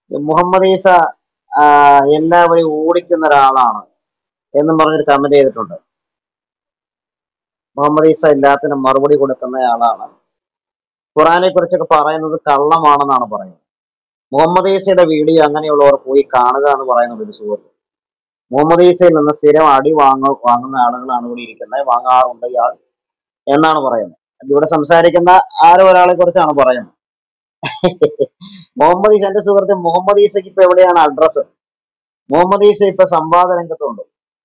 മുഹമ്മദ് ഈസ ആ, എല്ലാവരെയും ഓടിക്കുന്ന ഒരാളാണ് എന്നും പറഞ്ഞൊരു കമന്റ് ചെയ്തിട്ടുണ്ട് മുഹമ്മദ് ഈസ എല്ലാത്തിനും മറുപടി കൊടുക്കുന്ന ആളാണ് ഖുറാനെ കുറിച്ചൊക്കെ പറയുന്നത് കള്ളമാണെന്നാണ് പറയുന്നത് മുഹമ്മദ് ഈസയുടെ വീഡിയോ അങ്ങനെയുള്ളവർ പോയി കാണുക എന്ന് പറയുന്നത് ഒരു സുഹൃത്ത് മുഹമ്മദ് ഈസയിൽ നിന്ന് സ്ഥിരം അടി വാങ്ങ വാങ്ങുന്ന ആളുകളാണ് ഇവിടെ ഇരിക്കുന്നത് വാങ്ങാറുണ്ട് ഇയാൾ എന്നാണ് പറയുന്നത് ഇവിടെ സംസാരിക്കുന്ന ആരോ ഒരാളെ കുറിച്ചാണ് പറയുന്നത് മുഹമ്മദ് ഈസ എന്റെ സുഹൃത്ത് മുഹമ്മദ് ഈസയ്ക്ക് ഇപ്പൊ എവിടെയാണ് അഡ്രസ്സ് മുഹമ്മദ് ഈസ ഇപ്പൊ സംവാദ രംഗത്തുണ്ട്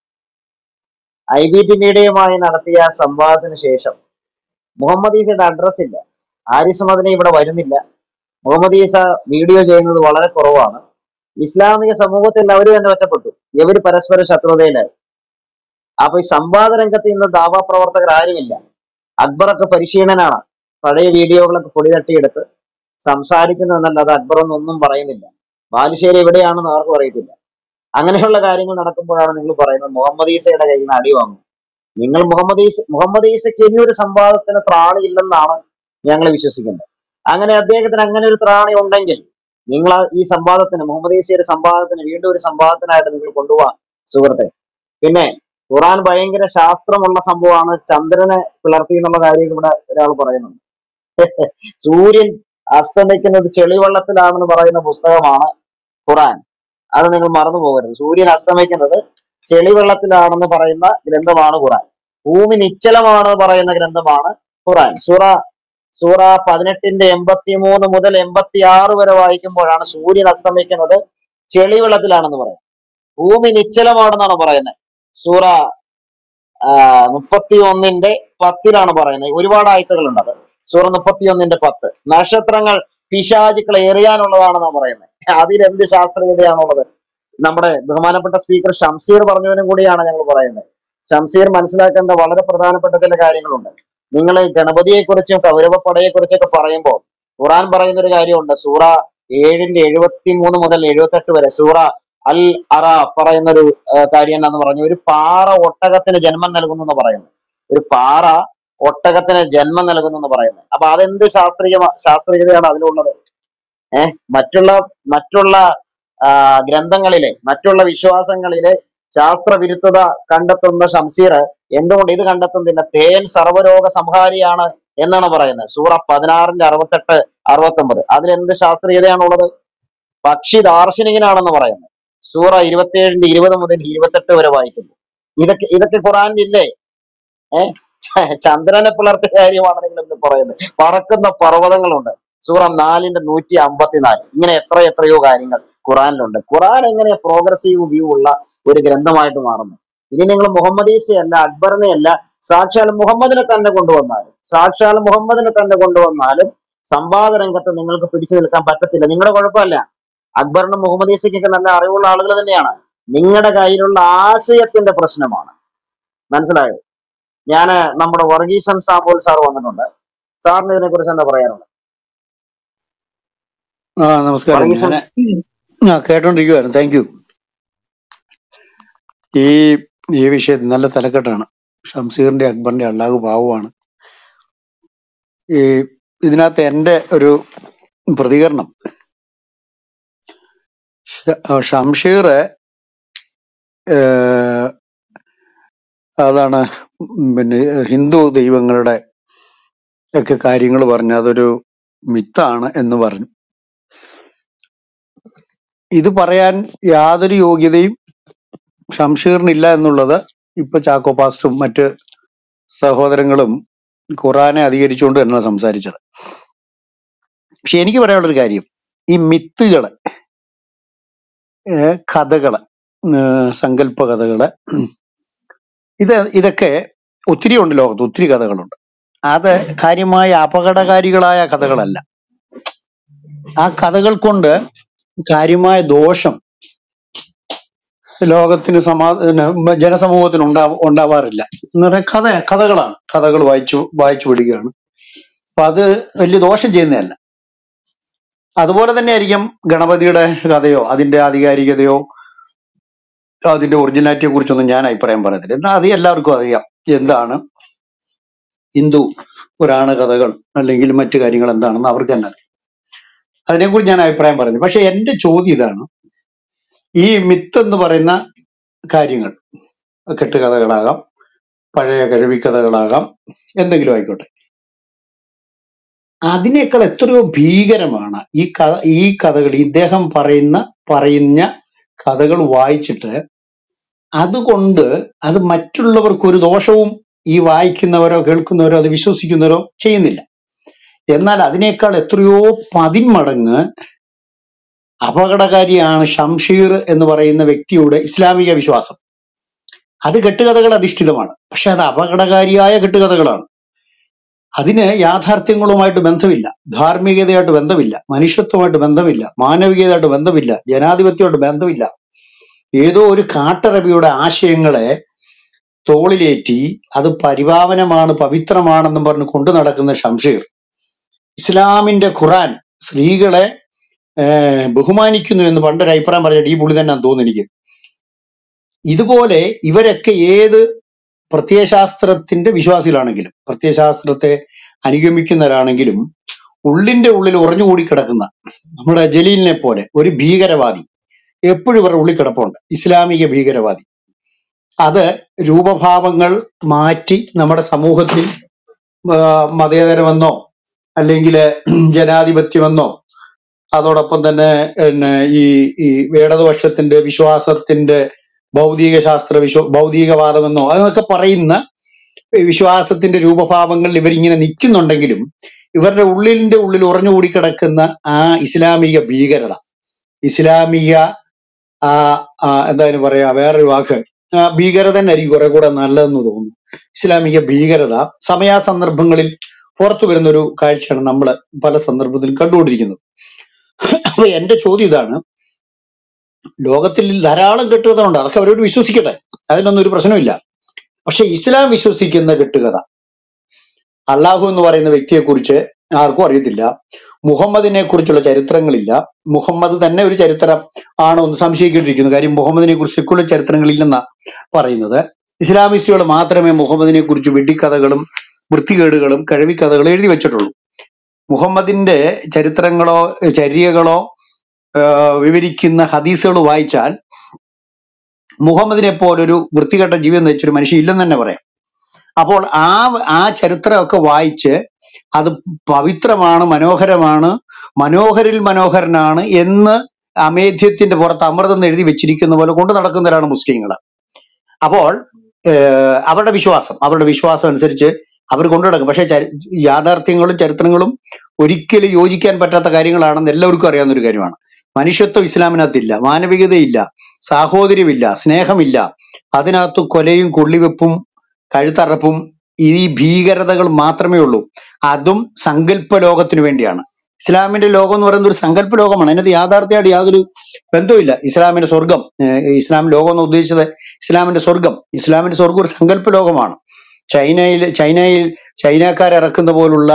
ഐ ബി ടി മീഡിയയുമായി നടത്തിയ സംവാദത്തിന് ശേഷം മുഹമ്മദ് ഈസയുടെ അഡ്രസ് ഇല്ല ആരിസ് മദനി ഇവിടെ വരുന്നില്ല മുഹമ്മദ് ഈസ വീഡിയോ ചെയ്യുന്നത് വളരെ കുറവാണ് ഇസ്ലാമിക സമൂഹത്തിൽ അവർ തന്നെ ഒറ്റപ്പെട്ടു ഇവർ പരസ്പര ശത്രുതയിലായി അപ്പൊ ഈ സംവാദ രംഗത്ത് ഇന്ന് ദാവാ പ്രവർത്തകർ ആരുമില്ല അക്ബറൊക്കെ പരിശീലനാണ് പഴയ വീഡിയോകളൊക്കെ പൊടി തട്ടിയെടുത്ത് സംസാരിക്കുന്നു എന്നല്ലാതെ അക്ബർ ഒന്നും ഒന്നും പറയുന്നില്ല ബാലുശ്ശേരി എവിടെയാണെന്ന് ആർക്കും അറിയത്തില്ല അങ്ങനെയുള്ള കാര്യങ്ങൾ നടക്കുമ്പോഴാണ് നിങ്ങൾ പറയുന്നത് മുഹമ്മദ് ഈസയുടെ കയ്യിൽ നിന്ന് അടി വാങ്ങും നിങ്ങൾ മുഹമ്മദ് ഈസ മുഹമ്മദ് ഈസയ്ക്ക് ഇനിയൊരു സംവാദത്തിന് ത്രാണിയില്ലെന്നാണ് ഞങ്ങൾ വിശ്വസിക്കുന്നത് അങ്ങനെ അദ്ദേഹത്തിന് അങ്ങനെ ഒരു ത്രാണി ഉണ്ടെങ്കിൽ നിങ്ങൾ ആ ഈ സംവാദത്തിന് മുഹമ്മദ് ഈസയുടെ സംവാദത്തിന് വീണ്ടും ഒരു സംവാദത്തിനായിട്ട് നിങ്ങൾ കൊണ്ടുപോകാം സുഹൃത്തെ പിന്നെ ഖുറാൻ ഭയങ്കര ശാസ്ത്രമുള്ള സംഭവമാണ് ചന്ദ്രനെ പിളർത്തി എന്നുള്ള കാര്യം ഇവിടെ ഒരാൾ പറയുന്നുണ്ട് സൂര്യൻ അസ്തമിക്കുന്നത് ചെളിവെള്ളത്തിലാണെന്ന് പറയുന്ന പുസ്തകമാണ് ഖുറാൻ അത് നിങ്ങൾ മറന്നു പോകരുത് സൂര്യൻ അസ്തമിക്കുന്നത് ചെളിവെള്ളത്തിലാണെന്ന് പറയുന്ന ഗ്രന്ഥമാണ് ഖുറാൻ ഭൂമി നിശ്ചലമാണെന്ന് പറയുന്ന ഗ്രന്ഥമാണ് ഖുറാൻ സൂറ സൂറ പതിനെട്ടിന്റെ എൺപത്തി മൂന്ന് മുതൽ എൺപത്തി ആറ് വരെ വായിക്കുമ്പോഴാണ് സൂര്യൻ അസ്തമിക്കുന്നത് ചെളിവെള്ളത്തിലാണെന്ന് പറയുന്നത് ഭൂമി നിശ്ചലമാണെന്നാണ് പറയുന്നത് സൂറ മുപ്പത്തി ഒന്നിന്റെ പത്തിലാണ് പറയുന്നത് ഒരുപാട് ആയത്തുകളുണ്ട് അത് സൂറ മുപ്പത്തി ഒന്നിന്റെ പത്ത് നക്ഷത്രങ്ങൾ പിശാചുക്കളെ എറിയാനുള്ളതാണെന്നാണ് പറയുന്നത് അതിലെന്ത് ശാസ്ത്രീയതയാണുള്ളത് നമ്മുടെ ബഹുമാനപ്പെട്ട സ്പീക്കർ ഷംസീർ പറഞ്ഞതിനും കൂടിയാണ് ഞങ്ങൾ പറയുന്നത് ഷംസീർ മനസ്സിലാക്കേണ്ട വളരെ പ്രധാനപ്പെട്ട ചില കാര്യങ്ങളുണ്ട് നിങ്ങൾ ഗണപതിയെ കുറിച്ചും കൗരവപ്പടയെ കുറിച്ചൊക്കെ പറയുമ്പോൾ ഖുറാൻ പറയുന്ന ഒരു കാര്യമുണ്ട് സൂറ ഏഴിന്റെ എഴുപത്തി മൂന്ന് മുതൽ എഴുപത്തെട്ട് വരെ സൂറ അൽ അറ പറയുന്ന ഒരു കാര്യം എന്നാന്ന് പറഞ്ഞു ഒരു പാറ ഒട്ടകത്തിന് ജന്മം നൽകുന്നു എന്ന് പറയുന്നു ഒരു പാറ ഒട്ടകത്തിന് ജന്മം നൽകുന്നു എന്ന് പറയുന്നത് അപ്പൊ അതെന്ത് ശാസ്ത്രീയ ശാസ്ത്രീയതയാണ് അതിലുള്ളത് ഏഹ് മറ്റുള്ള മറ്റുള്ള ആ, ഗ്രന്ഥങ്ങളിലെ മറ്റുള്ള വിശ്വാസങ്ങളിലെ ശാസ്ത്രവിരുദ്ധത കണ്ടെത്തുന്ന ഷംസീർ എന്തുകൊണ്ട് ഇത് കണ്ടെത്തുന്നില്ല തേൻ സർവരോഗ സംഹാരിയാണ് എന്നാണ് പറയുന്നത് സൂറ പതിനാറിന്റെ അറുപത്തെട്ട് അറുപത്തി ഒമ്പത് അതിലെന്ത് ശാസ്ത്രീയതയാണുള്ളത് പക്ഷി ദാർശനികനാണെന്ന് പറയുന്നത് സൂറ ഇരുപത്തിയേഴിന്റെ ഇരുപത് മുതൽ ഇരുപത്തെട്ട് വരെ വായിക്കുന്നു ഇതൊക്കെ ഇതൊക്കെ ഖുറാനിലില്ലേ ഏഹ് ചന്ദ്രനെ പുലർത്തിയ കാര്യമാണ് നിങ്ങൾ ഇന്ന് പറയുന്നത് പറക്കുന്ന പർവ്വതങ്ങളുണ്ട് സൂറ നാലിന്റെ നൂറ്റി അമ്പത്തിനാല് ഇങ്ങനെ എത്ര എത്രയോ കാര്യങ്ങൾ ഖുറാനിലുണ്ട് ഖുറാൻ എങ്ങനെ പ്രോഗ്രസീവ് വ്യൂ ഉള്ള ഒരു ഗ്രന്ഥമായിട്ട് മാറുന്നു ഇനി നിങ്ങൾ മുഹമ്മദീസെ അല്ല അക്ബറിനെ അല്ല സാക്ഷാൽ മുഹമ്മദിനെ തന്നെ കൊണ്ടുവന്നാലും സാക്ഷാൽ മുഹമ്മദിനെ തന്നെ കൊണ്ടുവന്നാലും സംവാദ രംഗത്ത് നിങ്ങൾക്ക് പിടിച്ചു നിൽക്കാൻ പറ്റത്തില്ല നിങ്ങളുടെ കുഴപ്പമല്ല അക്ബറിനും മുഹമ്മദീസയ്ക്കൊക്കെ നല്ല അറിവുള്ള ആളുകൾ തന്നെയാണ് നിങ്ങളുടെ കയ്യിലുള്ള ആശയത്തിന്റെ പ്രശ്നമാണ് മനസ്സിലായോ ഞാന് നമ്മുടെ വർഗീസം സാമ്പോൽ സാർ വന്നിട്ടുണ്ട് സാറിന് ഇതിനെ കുറിച്ച് എന്താ പറയാനുള്ളത് ആ നമസ്കാരം വർഗീസം ഞാൻ ആ കേട്ടോണ്ടിരിക്കുവായിരുന്നു താങ്ക് യു ഈ ഈ വിഷയത്തിൽ നല്ല തലക്കെട്ടാണ് ഷംസീറിന്റെ അക്ബറിന്റെ അള്ളാഹു പാവമാണ് ഈ ഇതിനകത്ത് എന്റെ ഒരു പ്രതികരണം ഷ- ആ, ഷംഷീർ ഏഹ്, അതാണ് പിന്നെ ഹിന്ദു ദൈവങ്ങളുടെ ഒക്കെ കാര്യങ്ങൾ പറഞ്ഞു അതൊരു മിത്താണ് എന്ന് പറഞ്ഞു ഇത് പറയാൻ യാതൊരു യോഗ്യതയും ഷംഷീറിനില്ല എന്നുള്ളത് ഇപ്പൊ ചാക്കോ പാസ്റ്ററും മറ്റ് സഹോദരങ്ങളും ഖുറാനെ അധികരിച്ചുകൊണ്ട് തന്നെയാണ് സംസാരിച്ചത് പക്ഷെ എനിക്ക് പറയാനുള്ളൊരു കാര്യം ഈ മിത്തുകള് ഏഹ് കഥകള് ഏഹ് സങ്കല്പ കഥകള് ഇത് ഇതൊക്കെ ഒത്തിരി ഉണ്ട് ലോകത്ത് ഒത്തിരി കഥകളുണ്ട് അത് കാര്യമായ അപകടകാരികളായ കഥകളല്ല ആ കഥകൾ കൊണ്ട് കാര്യമായ ദോഷം ലോകത്തിന് സമാ പിന്നെ ജനസമൂഹത്തിന് ഉണ്ടാ ഉണ്ടാവാറില്ല എന്ന് പറഞ്ഞാൽ കഥ കഥകളാണ് കഥകൾ വായിച്ചു വായിച്ചു വിടുകയാണ് അപ്പൊ അത് വലിയ ദോഷം ചെയ്യുന്നതല്ല അതുപോലെ തന്നെ ആയിരിക്കും ഗണപതിയുടെ കഥയോ അതിന്റെ ആധികാരികതയോ അതിന്റെ ഒറിജിനാലിറ്റിയെ കുറിച്ചൊന്നും ഞാൻ അഭിപ്രായം പറയത്തില്ല എന്നാൽ അത് എല്ലാവർക്കും അറിയാം എന്താണ് ഹിന്ദു പുരാണ കഥകൾ അല്ലെങ്കിൽ മറ്റു കാര്യങ്ങൾ എന്താണെന്ന് അവർക്ക് തന്നെ അറിയാം അതിനെക്കുറിച്ച് ഞാൻ അഭിപ്രായം പറഞ്ഞു പക്ഷെ എന്റെ ചോദ്യം ഇതാണ് ഈ മിത്ത് എന്ന് പറയുന്ന കാര്യങ്ങൾ കെട്ടുകഥകളാകാം പഴയ കഴിവിക്കഥകളാകാം എന്തെങ്കിലും ആയിക്കോട്ടെ അതിനേക്കാൾ എത്രയോ ഭീകരമാണ് ഈ കഥ ഈ കഥകൾ ഇദ്ദേഹം പറയുന്ന പറയുന്ന കഥകൾ വായിച്ചിട്ട് അതുകൊണ്ട് അത് മറ്റുള്ളവർക്ക് ഒരു ദോഷവും ഈ വായിക്കുന്നവരോ കേൾക്കുന്നവരോ അത് വിശ്വസിക്കുന്നവരോ ചെയ്യുന്നില്ല എന്നാൽ അതിനേക്കാൾ എത്രയോ പതിന്മടങ്ങ് അപകടകാരിയാണ് ഷംഷീർ എന്ന് പറയുന്ന വ്യക്തിയുടെ ഇസ്ലാമിക വിശ്വാസം അത് കെട്ടുകഥകൾ അധിഷ്ഠിതമാണ് പക്ഷെ അത് അപകടകാരിയായ കെട്ടുകഥകളാണ് അതിന് യാഥാർത്ഥ്യങ്ങളുമായിട്ട് ബന്ധമില്ല ധാർമ്മികതയായിട്ട് ബന്ധമില്ല മനുഷ്യത്വമായിട്ട് ബന്ധമില്ല മാനവികതയായിട്ട് ബന്ധമില്ല ജനാധിപത്യമായിട്ട് ബന്ധമില്ല ഏതോ ഒരു കാട്ടറബിയുടെ ആശയങ്ങളെ തോളിലേറ്റി അത് പരിപാവനമാണ് പവിത്രമാണെന്നും പറഞ്ഞ് കൊണ്ടു നടക്കുന്ന ഷംഷീർ ഇസ്ലാമിന്റെ ഖുറാൻ സ്ത്രീകളെ ഏഹ്, ബഹുമാനിക്കുന്നു എന്ന് പണ്ടൊരു അഭിപ്രായം പറഞ്ഞിട്ട് ഈ പുള്ളി തന്നെ തോന്നുന്നു എനിക്ക് ഇതുപോലെ ഇവരൊക്കെ ഏത് പ്രത്യയശാസ്ത്രത്തിന്റെ വിശ്വാസികളാണെങ്കിലും പ്രത്യയശാസ്ത്രത്തെ അനുഗമിക്കുന്നവരാണെങ്കിലും ഉള്ളിന്റെ ഉള്ളിൽ ഉറഞ്ഞുകൂടി കിടക്കുന്ന നമ്മുടെ ജലീലിനെ പോലെ ഒരു ഭീകരവാദി എപ്പോഴും ഇവരുടെ ഉള്ളിൽ കിടപ്പുണ്ട് ഇസ്ലാമിക ഭീകരവാദി അത് രൂപഭാവങ്ങൾ മാറ്റി നമ്മുടെ സമൂഹത്തിൽ ആ, മതേതരമെന്നോ അല്ലെങ്കിൽ ജനാധിപത്യമെന്നോ അതോടൊപ്പം തന്നെ പിന്നെ ഈ ഈ ഇടതുപക്ഷത്തിന്റെ വിശ്വാസത്തിന്റെ ഭൗതിക ശാസ്ത്ര വിശ്വ ഭൗതികവാദമെന്നോ അതൊക്കെ പറയുന്ന ഈ വിശ്വാസത്തിന്റെ രൂപഭാവങ്ങളിൽ ഇവരിങ്ങനെ നിൽക്കുന്നുണ്ടെങ്കിലും ഇവരുടെ ഉള്ളിന്റെ ഉള്ളിൽ ഉറഞ്ഞുകൂടി കിടക്കുന്ന ആ ഇസ്ലാമിക ഭീകരത ഇസ്ലാമിക ആ ആ, എന്തായാലും പറയാ വേറൊരു വാക്ക് ആ, ഭീകരത തന്നെ ആയിരിക്കും കുറെ കൂടെ നല്ലതെന്ന് തോന്നുന്നു ഇസ്ലാമിക ഭീകരത സമയാസന്ദർഭങ്ങളിൽ പുറത്തു വരുന്ന ഒരു കാഴ്ചയാണ് നമ്മൾ പല സന്ദർഭത്തിലും കണ്ടുകൊണ്ടിരിക്കുന്നത് അപ്പൊ എന്റെ ചോദ്യം ഇതാണ് ലോകത്തിൽ ധാരാളം കെട്ടുകഥ അതൊക്കെ അവരോട് വിശ്വസിക്കട്ടെ അതിനൊന്നും ഒരു പ്രശ്നമില്ല പക്ഷെ ഇസ്ലാം വിശ്വസിക്കുന്ന കെട്ടുകഥ അള്ളാഹു എന്ന് പറയുന്ന വ്യക്തിയെ കുറിച്ച് ആർക്കും അറിയത്തില്ല മുഹമ്മദിനെ കുറിച്ചുള്ള ചരിത്രങ്ങളില്ല മുഹമ്മദ് തന്നെ ഒരു ചരിത്രം ആണോ എന്ന് സംശയിക്കേണ്ടിയിരിക്കുന്നു കാര്യം മുഹമ്മദിനെ കുറിച്ച് സെക്കുലർ ചരിത്രങ്ങളില്ലെന്നാ പറയുന്നത് ഇസ്ലാമിസ്റ്റുകൾ മാത്രമേ മുഹമ്മദിനെ കുറിച്ച് വെടിക്കഥകളും വൃത്തികേടുകളും കഴിവിക്കഥകളും എഴുതി വെച്ചിട്ടുള്ളൂ മുഹമ്മദിന്റെ ചരിത്രങ്ങളോ ചര്യകളോ ആഹ് വിവരിക്കുന്ന ഹദീസുകൾ വായിച്ചാൽ മുഹമ്മദിനെ പോലൊരു വൃത്തികെട്ട ജീവിതം നയിച്ചൊരു മനുഷ്യൻ ഇല്ലെന്ന് തന്നെ പറയാം അപ്പോൾ ആ ആ ചരിത്രമൊക്കെ വായിച്ച് അത് പവിത്രമാണ് മനോഹരമാണ് മനോഹരിൽ മനോഹരനാണ് എന്ന് അമേധ്യത്തിന്റെ പുറത്ത് അമൃതം എന്ന് എഴുതി വെച്ചിരിക്കുന്ന പോലെ കൊണ്ടു നടക്കുന്നവരാണ് മുസ്ലിങ്ങൾ അപ്പോൾ ഏഹ് അവരുടെ വിശ്വാസം അവരുടെ വിശ്വാസം അനുസരിച്ച് അവർ കൊണ്ടു നടക്കും പക്ഷെ ചരി- യാഥാർത്ഥ്യങ്ങളും ചരിത്രങ്ങളും ഒരിക്കലും യോജിക്കാൻ പറ്റാത്ത കാര്യങ്ങളാണെന്ന് എല്ലാവർക്കും അറിയാവുന്ന ഒരു കാര്യമാണ് മനുഷ്യത്വം ഇസ്ലാമിനകത്തില്ല മാനവികതയില്ല സാഹോദര്യമില്ല സ്നേഹമില്ല അതിനകത്ത് കൊലയും കൊള്ളിവെപ്പും കഴുത്തറപ്പും ഈ ഭീകരതകൾ മാത്രമേ ഉള്ളൂ അതും സങ്കല്പ ലോകത്തിന് വേണ്ടിയാണ് ഇസ്ലാമിന്റെ ലോകം എന്ന് പറയുന്നത് ഒരു സങ്കല്പ ലോകമാണ് അതിനകത്ത് യാഥാർത്ഥ്യമായിട്ട് യാതൊരു ബന്ധവുമില്ല ഇസ്ലാമിന്റെ സ്വർഗം ഏഹ് ഇസ്ലാം ലോകം എന്ന് ഉദ്ദേശിച്ചത് ഇസ്ലാമിന്റെ സ്വർഗം ഇസ്ലാമിന്റെ സ്വർഗം ഒരു സങ്കല്പ ലോകമാണ് ചൈനയിൽ ചൈനയിൽ ചൈനക്കാർ ഇറക്കുന്ന പോലുള്ള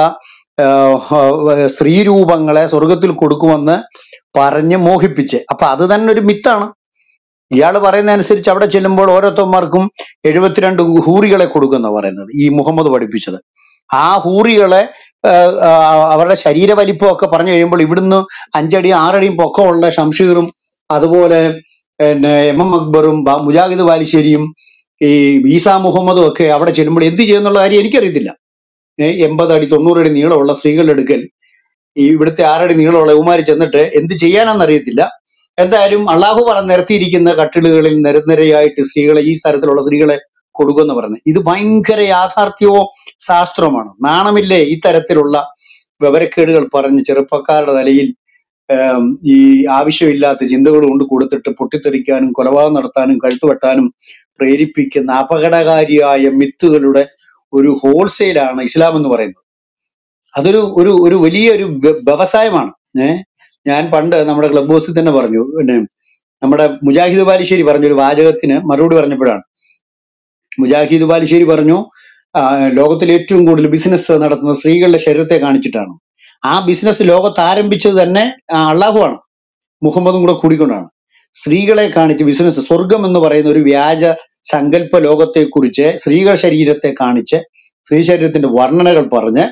ആഹ്, സ്ത്രീരൂപങ്ങളെ സ്വർഗത്തിൽ കൊടുക്കുമെന്ന് പറഞ്ഞ് മോഹിപ്പിച്ച് അപ്പൊ അത് തന്നെ ഒരു മിത്താണ് ഇയാൾ പറയുന്ന അനുസരിച്ച് അവിടെ ചെല്ലുമ്പോൾ ഓരോരുത്തന്മാർക്കും എഴുപത്തിരണ്ട് ഹൂറികളെ കൊടുക്കുന്ന പറയുന്നത് ഈ മുഹമ്മദ് പഠിപ്പിച്ചത് ആ ഹൂറികളെ ആഹ്, ആഹ്, അവരുടെ ശരീര വലിപ്പമൊക്കെ പറഞ്ഞു കഴിയുമ്പോൾ ഇവിടുന്ന് അഞ്ചടി ആറടിയും പൊക്കമുള്ള ഷംഷീറും അതുപോലെ പിന്നെ എം എം അക്ബറും ബ- മുജാഹിദ് ബാലിശ്ശേരിയും ഈ ഈസാ മുഹമ്മദും ഒക്കെ അവിടെ ചെല്ലുമ്പോൾ എന്ത് ചെയ്യുന്നുള്ള കാര്യം എനിക്കറിയത്തില്ല ഏഹ് എൺപത് അടി തൊണ്ണൂറ് അടി നീളമുള്ള സ്ത്രീകളുടെ അടുക്കൽ ഈ ഇവിടുത്തെ ആറടി നീളമുള്ള ഉമാര് ചെന്നിട്ട് എന്ത് ചെയ്യാനാന്ന് അറിയത്തില്ല എന്തായാലും അള്ളാഹു പറഞ്ഞ് നിരത്തിയിരിക്കുന്ന കട്ടിലുകളിൽ നിരനിരയായിട്ട് സ്ത്രീകളെ ഈ തരത്തിലുള്ള സ്ത്രീകളെ കൊടുക്കുമെന്ന് പറഞ്ഞു ഇത് ഭയങ്കര യാഥാർത്ഥ്യവും ശാസ്ത്രവുമാണ് നാണമില്ലേ ഈ തരത്തിലുള്ള വിവരക്കേടുകൾ പറഞ്ഞ് ചെറുപ്പക്കാരുടെ തലയിൽ ആം, ഈ ആവശ്യമില്ലാത്ത ചിന്തകൾ കൊണ്ട് കൊടുത്തിട്ട് പൊട്ടിത്തെറിക്കാനും കൊലപാതകം നടത്താനും കഴുത്തുവെട്ടാനും പ്രേരിപ്പിക്കുന്ന അപകടകാരിയായ മിത്തുകളുടെ ഒരു ഹോൾസെയിലാണ് ഇസ്ലാം എന്ന് പറയുന്നത് അതൊരു ഒരു ഒരു വലിയൊരു വ്യ- വ്യവസായമാണ് ഏഹ് ഞാൻ പണ്ട് നമ്മുടെ ക്ലബ് ഹൗസിൽ തന്നെ പറഞ്ഞു പിന്നെ നമ്മുടെ മുജാഹിദ് ബാലിശ്ശേരി പറഞ്ഞൊരു വാചകത്തിന് മറുപടി പറഞ്ഞപ്പോഴാണ് മുജാഹിദ് ബാലിശ്ശേരി പറഞ്ഞു ആ, ലോകത്തിൽ ഏറ്റവും കൂടുതൽ ബിസിനസ് നടത്തുന്ന സ്ത്രീകളുടെ ശരീരത്തെ കാണിച്ചിട്ടാണ് ആ ബിസിനസ് ലോകത്ത് ആരംഭിച്ചത് തന്നെ ആ, അള്ളാഹുവാണ് മുഹമ്മദും കൂടെ കൂടിക്കൊണ്ടാണ് സ്ത്രീകളെ കാണിച്ച് ബിസിനസ് സ്വർഗം എന്ന് പറയുന്ന ഒരു വ്യാജ സങ്കല്പ ലോകത്തെ കുറിച്ച് സ്ത്രീകൾ ശരീരത്തെ കാണിച്ച് സ്ത്രീ ശരീരത്തിന്റെ വർണ്ണനകൾ പറഞ്ഞ്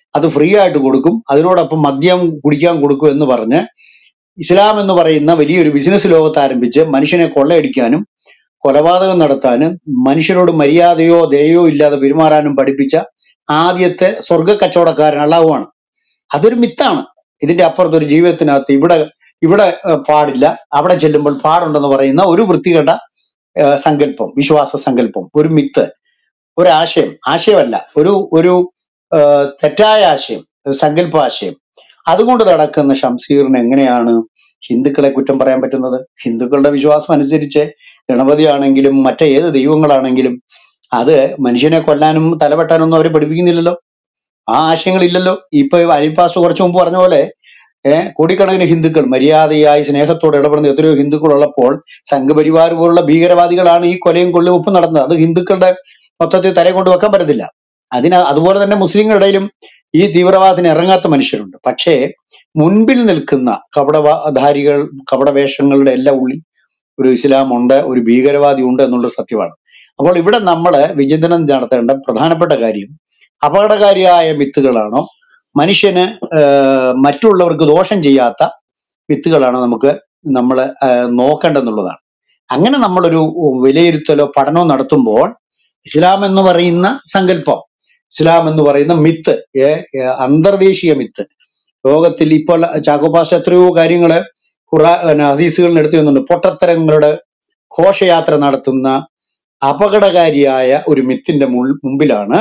അത് ഫ്രീ ആയിട്ട് കൊടുക്കും അതിനോടൊപ്പം മദ്യം കുടിക്കാൻ കൊടുക്കും എന്ന് പറഞ്ഞ് ഇസ്ലാം എന്ന് പറയുന്ന വലിയൊരു ബിസിനസ് ലോകത്ത് ആരംഭിച്ച് മനുഷ്യനെ കൊള്ളയടിക്കാനും കൊലപാതകം നടത്താനും മനുഷ്യരോട് മര്യാദയോ ദയയോ ഇല്ലാതെ പെരുമാറാനും പഠിപ്പിച്ച ആദ്യത്തെ സ്വർഗ കച്ചവടക്കാരൻ അള്ളാഹുവാണ് അതൊരു മിത്താണ് ഇതിന്റെ അപ്പുറത്ത് ഒരു ജീവിതത്തിനകത്ത് ഇവിടെ ഇവിടെ ഏഹ്, പാടില്ല അവിടെ ചെല്ലുമ്പോൾ പാടുണ്ടെന്ന് പറയുന്ന ഒരു വൃത്തികെട്ട ഏഹ്, സങ്കല്പം വിശ്വാസ സങ്കല്പം ഒരു മിത്ത് ഒരു ആശയം ആശയമല്ല ഒരു ഒരു ഏഹ്, തെറ്റായ ആശയം ഒരു സങ്കല്പാശയം അതുകൊണ്ട് നടക്കുന്ന ഷംസീറിന് എങ്ങനെയാണ് ഹിന്ദുക്കളെ കുറ്റം പറയാൻ പറ്റുന്നത് ഹിന്ദുക്കളുടെ വിശ്വാസം അനുസരിച്ച് ഗണപതി ആണെങ്കിലും മറ്റേത് ദൈവങ്ങളാണെങ്കിലും അത് മനുഷ്യനെ കൊല്ലാനും തലവെട്ടാനൊന്നും അവർ പഠിപ്പിക്കുന്നില്ലല്ലോ ആ ആശയങ്ങളില്ലല്ലോ ഇപ്പൊ അരിപ്പാസ് കുറച്ചു മുമ്പ് പറഞ്ഞ പോലെ ഏഹ് കോടിക്കണക്കിന് ഹിന്ദുക്കൾ മര്യാദയായി സ്നേഹത്തോടെ ഇടപെടുന്ന എത്രയോ ഹിന്ദുക്കൾ ഉള്ളപ്പോൾ സംഘപരിവാർ പോലുള്ള ഭീകരവാദികളാണ് ഈ കൊലയും കൊള്ളും ഒപ്പം നടന്നത് അത് ഹിന്ദുക്കളുടെ മൊത്തത്തിൽ തലയെ കൊണ്ട് വെക്കാൻ പറ്റത്തില്ല അതിന് അതുപോലെ തന്നെ മുസ്ലിങ്ങളുടെ ഇടയിലും ഈ തീവ്രവാദത്തിന് ഇറങ്ങാത്ത മനുഷ്യരുണ്ട് പക്ഷേ മുൻപിൽ നിൽക്കുന്ന കപടധാരികൾ കപടവേഷങ്ങളുടെ എല്ലാം ഉള്ളിൽ ഒരു ഇസ്ലാം ഉണ്ട് ഒരു ഭീകരവാദി ഉണ്ട് എന്നുള്ളത് സത്യമാണ് അപ്പോൾ ഇവിടെ നമ്മൾ വിചിന്തനം നടത്തേണ്ട പ്രധാനപ്പെട്ട കാര്യം അപകടകാരിയായ മിത്തുകളാണോ മനുഷ്യന് ആഹ് മറ്റുള്ളവർക്ക് ദോഷം ചെയ്യാത്ത വിത്തുകളാണ് നമുക്ക് നമ്മൾ നോക്കേണ്ടെന്നുള്ളതാണ് അങ്ങനെ നമ്മളൊരു വിലയിരുത്തലോ പഠനമോ നടത്തുമ്പോൾ ഇസ്ലാം എന്ന് പറയുന്ന സങ്കല്പം ഇസ്ലാം എന്ന് പറയുന്ന മിത്ത് ഏ, ഏ, അന്തർദേശീയ മിത്ത് ലോകത്തിൽ ഇപ്പോൾ ചാക്കോപാസ് എത്രയോ കാര്യങ്ങള് ഖുറാ പിന്നെ ഹദീസുകളിൽ എടുത്തു വന്നുണ്ട് പൊട്ടത്തരങ്ങളുടെ ഘോഷയാത്ര നടത്തുന്ന അപകടകാരിയായ ഒരു മിത്തിന്റെ മുൾ- മുമ്പിലാണ്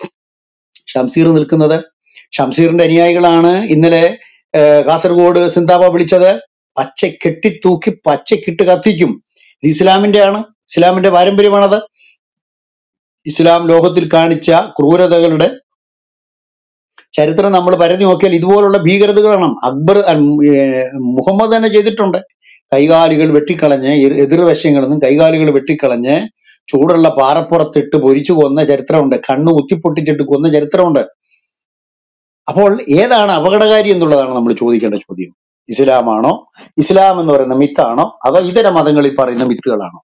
ഷംസീർ നിൽക്കുന്നത് ഷംസീറിന്റെ അനുയായികളാണ് ഇന്നലെ ഏഹ്, കാസർഗോഡ് സിന്താബ വിളിച്ചത് പച്ച കെട്ടിത്തൂക്കി പച്ചക്കിട്ട് കത്തിക്കും ഇത് ഇസ്ലാമിന്റെ ആണ് ഇസ്ലാമിന്റെ പാരമ്പര്യമാണത് ഇസ്ലാം ലോകത്തിൽ കാണിച്ച ക്രൂരതകളുടെ ചരിത്രം നമ്മൾ പരതി നോക്കിയാൽ ഇതുപോലുള്ള ഭീകരതകളാണ് അക്ബർ അഹ് ഏർ മുഹമ്മദ് തന്നെ ചെയ്തിട്ടുണ്ട് കൈകാലുകൾ വെട്ടിക്കളഞ്ഞ് എ- എതിർവശങ്ങളിൽ നിന്നും കൈകാലുകൾ വെട്ടിക്കളഞ്ഞ് ചൂടുള്ള പാറപ്പുറത്തിട്ട് പൊരിച്ചു കൊന്ന ചരിത്രമുണ്ട് കണ്ണ് കുത്തിപ്പൊട്ടിച്ചിട്ട് കൊന്ന ചരിത്രമുണ്ട് അപ്പോൾ ഏതാണ് അപകടകാരി എന്നുള്ളതാണ് നമ്മൾ ചോദിക്കേണ്ട ചോദ്യം ഇസ്ലാമാണോ ഇസ്ലാം എന്ന് പറയുന്ന മിത്താണോ അതോ ഇതര മതങ്ങളിൽ പറയുന്ന മിത്തുകളാണോ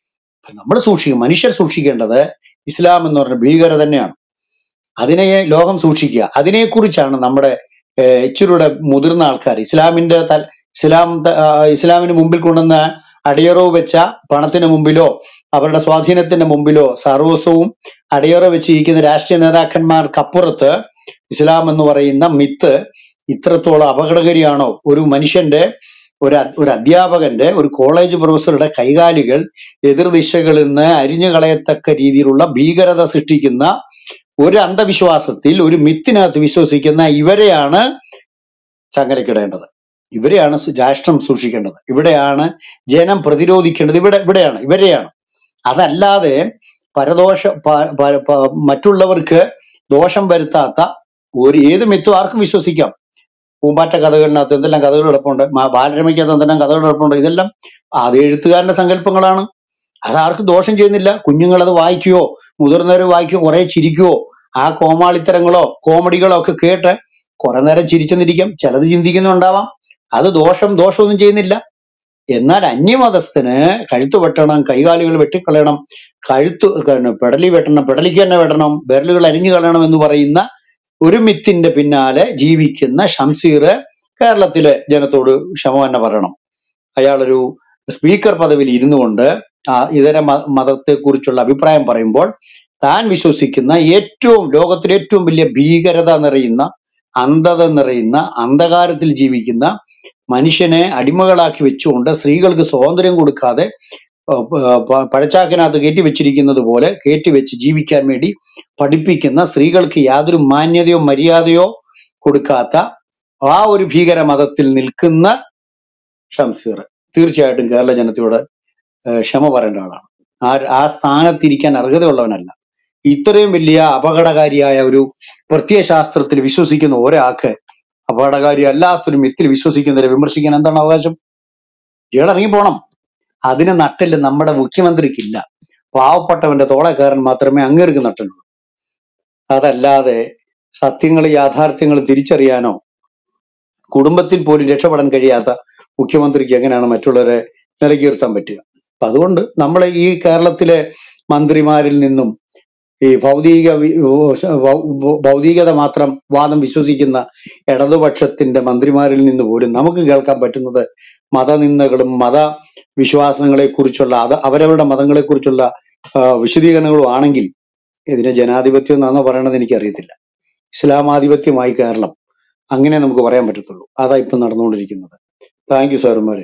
നമ്മൾ സൂക്ഷിക്കും മനുഷ്യർ സൂക്ഷിക്കേണ്ടത് ഇസ്ലാം എന്ന് പറഞ്ഞ ഭീകര തന്നെയാണ് അതിനെ ലോകം സൂക്ഷിക്കുക അതിനെക്കുറിച്ചാണ് നമ്മുടെ ഏഹ്, ഇച്ചിരൂടെ മുതിർന്ന ആൾക്കാർ ഇസ്ലാമിന്റെ തൽ- ഇസ്ലാം ത- ആ, ഇസ്ലാമിന് മുമ്പിൽ കൊണ്ടുവന്ന അടിയറവ് വെച്ച പണത്തിന് മുമ്പിലോ അവരുടെ സ്വാധീനത്തിന്റെ മുമ്പിലോ സർവസ്വവും അടിയറവ് വെച്ചിരിക്കുന്ന രാഷ്ട്രീയ നേതാക്കന്മാർക്കപ്പുറത്ത് ഇസ്ലാം എന്ന് പറയുന്ന മിത്ത് ഇത്രത്തോളം അപകടകാരിയാണോ ഒരു മനുഷ്യന്റെ ഒരു അ- ഒരു അധ്യാപകന്റെ ഒരു കോളേജ് പ്രൊഫസറുടെ കൈകാലുകൾ എതിർദിശകളിൽ നിന്ന് അരിഞ്ഞു കളയത്തക്ക രീതിയിലുള്ള ഭീകരത സൃഷ്ടിക്കുന്ന ഒരു അന്ധവിശ്വാസത്തിൽ ഒരു മിത്തിനകത്ത് വിശ്വസിക്കുന്ന ഇവരെയാണ് ചങ്ങലക്കിടേണ്ടത് ഇവരെയാണ് സു- രാഷ്ട്രം സൂക്ഷിക്കേണ്ടത് ഇവിടെയാണ് ജനം പ്രതിരോധിക്കേണ്ടത് ഇവിടെ ഇവിടെയാണ് ഇവരെയാണ് അതല്ലാതെ പരദോഷ പ- പ- പ- മറ്റുള്ളവർക്ക് ദോഷം വരുത്താത്ത ഒരു ഏത് മിത്തും ആർക്കും വിശ്വസിക്കാം പൂമ്പാറ്റ കഥകളിനകത്ത് എന്തെല്ലാം കഥകൾ കിടപ്പുണ്ട് മാ- ബാലരമയ്ക്കകത്ത് എന്തെല്ലാം കഥകൾ കിടപ്പുണ്ട് ഇതെല്ലാം അത് എഴുത്തുകാരന്റെ സങ്കല്പങ്ങളാണ് അത് ആർക്കും ദോഷം ചെയ്യുന്നില്ല കുഞ്ഞുങ്ങൾ അത് വായിക്കുകയോ മുതിർന്നവർ വായിക്കുകയോ കുറെ ചിരിക്കുകയോ ആ കോമാളിത്തരങ്ങളോ കോമഡികളോ ഒക്കെ കേട്ട് കുറെ നേരം ചിരിച്ചെന്നിരിക്കാം ചിലത് ചിന്തിക്കുന്നുണ്ടാവാം അത് ദോഷം ദോഷമൊന്നും ചെയ്യുന്നില്ല എന്നാൽ അന്യമതസ്ഥന് കഴുത്ത് വെട്ടണം കൈകാലുകൾ വെട്ടിക്കളയണം കഴുത്ത് ക- പെടലി വെട്ടണം പെടലിക്ക് തന്നെ വെട്ടണം വിരലുകൾ അരിഞ്ഞു കളയണം എന്ന് പറയുന്ന ഒരു മിത്തിന്റെ പിന്നാലെ ജീവിക്കുന്ന ഷംസീർ കേരളത്തിലെ ജനത്തോട് ക്ഷമ തന്നെ പറയണം അയാളൊരു സ്പീക്കർ പദവിയിൽ ഇരുന്നു കൊണ്ട് ആ ഇതര മ- മതത്തെക്കുറിച്ചുള്ള അഭിപ്രായം പറയുമ്പോൾ താൻ വിശ്വസിക്കുന്ന ഏറ്റവും ലോകത്തിലെ ഏറ്റവും വലിയ ഭീകരത നിറയുന്ന അന്ധത നിറയുന്ന അന്ധകാരത്തിൽ ജീവിക്കുന്ന മനുഷ്യനെ അടിമകളാക്കി വെച്ചുകൊണ്ട് സ്ത്രീകൾക്ക് സ്വാതന്ത്ര്യം കൊടുക്കാതെ ഏർ പ- പഴച്ചാക്കിനകത്ത് കയറ്റി വെച്ചിരിക്കുന്നത് പോലെ കയറ്റി വെച്ച് ജീവിക്കാൻ വേണ്ടി പഠിപ്പിക്കുന്ന സ്ത്രീകൾക്ക് യാതൊരു മാന്യതയോ മര്യാദയോ കൊടുക്കാത്ത ആ ഒരു ഭീകര മതത്തിൽ നിൽക്കുന്ന ഷംസീർ തീർച്ചയായിട്ടും കേരള ജനതയോട് ഏഹ് ക്ഷമ പറയേണ്ട ആളാണ് ആ ആ സ്ഥാനത്തിരിക്കാൻ അർഹതയുള്ളവനല്ല ഇത്രയും വലിയ അപകടകാരിയായ ഒരു പ്രത്യയശാസ്ത്രത്തിൽ വിശ്വസിക്കുന്ന ഒരാൾക്ക് അപകടകാരി അല്ലാത്തൊരു മിത്തിൽ വിശ്വസിക്കുന്നവരെ വിമർശിക്കാൻ എന്താണ് അവകാശം ഇയാൾ ഇറങ്ങി പോണം അതിന് നട്ടില്ല നമ്മുടെ മുഖ്യമന്ത്രിക്കില്ല പാവപ്പെട്ടവന്റെ തോളക്കാരൻ മാത്രമേ അങ്ങേർക്ക് നട്ടുള്ളൂ അതല്ലാതെ സത്യങ്ങൾ യാഥാർത്ഥ്യങ്ങൾ തിരിച്ചറിയാനോ കുടുംബത്തിൽ പോലും രക്ഷപ്പെടാൻ കഴിയാത്ത മുഖ്യമന്ത്രിക്ക് എങ്ങനെയാണ് മറ്റുള്ളവരെ നിലയ്ക്കുയർത്താൻ പറ്റുക അപ്പൊ അതുകൊണ്ട് നമ്മളെ ഈ കേരളത്തിലെ മന്ത്രിമാരിൽ നിന്നും ഈ ഭൗതിക വി- ഓ- ശ- ഭൗ- ഭൗ- ഭൗതികത മാത്രം വാദം വിശ്വസിക്കുന്ന ഇടതുപക്ഷത്തിന്റെ മന്ത്രിമാരിൽ നിന്ന് പോലും നമുക്ക് കേൾക്കാൻ പറ്റുന്നത് മതനിന്ദകളും മത വിശ്വാസങ്ങളെ കുറിച്ചുള്ള അത് അവരവരുടെ മതങ്ങളെ കുറിച്ചുള്ള വിശദീകരണങ്ങളും ആണെങ്കിൽ ഇതിനെ ജനാധിപത്യം എന്നാണോ പറയണത് എനിക്കറിയത്തില്ല ഇസ്ലാമാധിപത്യമായി കേരളം അങ്ങനെ നമുക്ക് പറയാൻ പറ്റത്തുള്ളൂ അതാ ഇപ്പൊ നടന്നുകൊണ്ടിരിക്കുന്നത് താങ്ക് യു സാറുമാരെ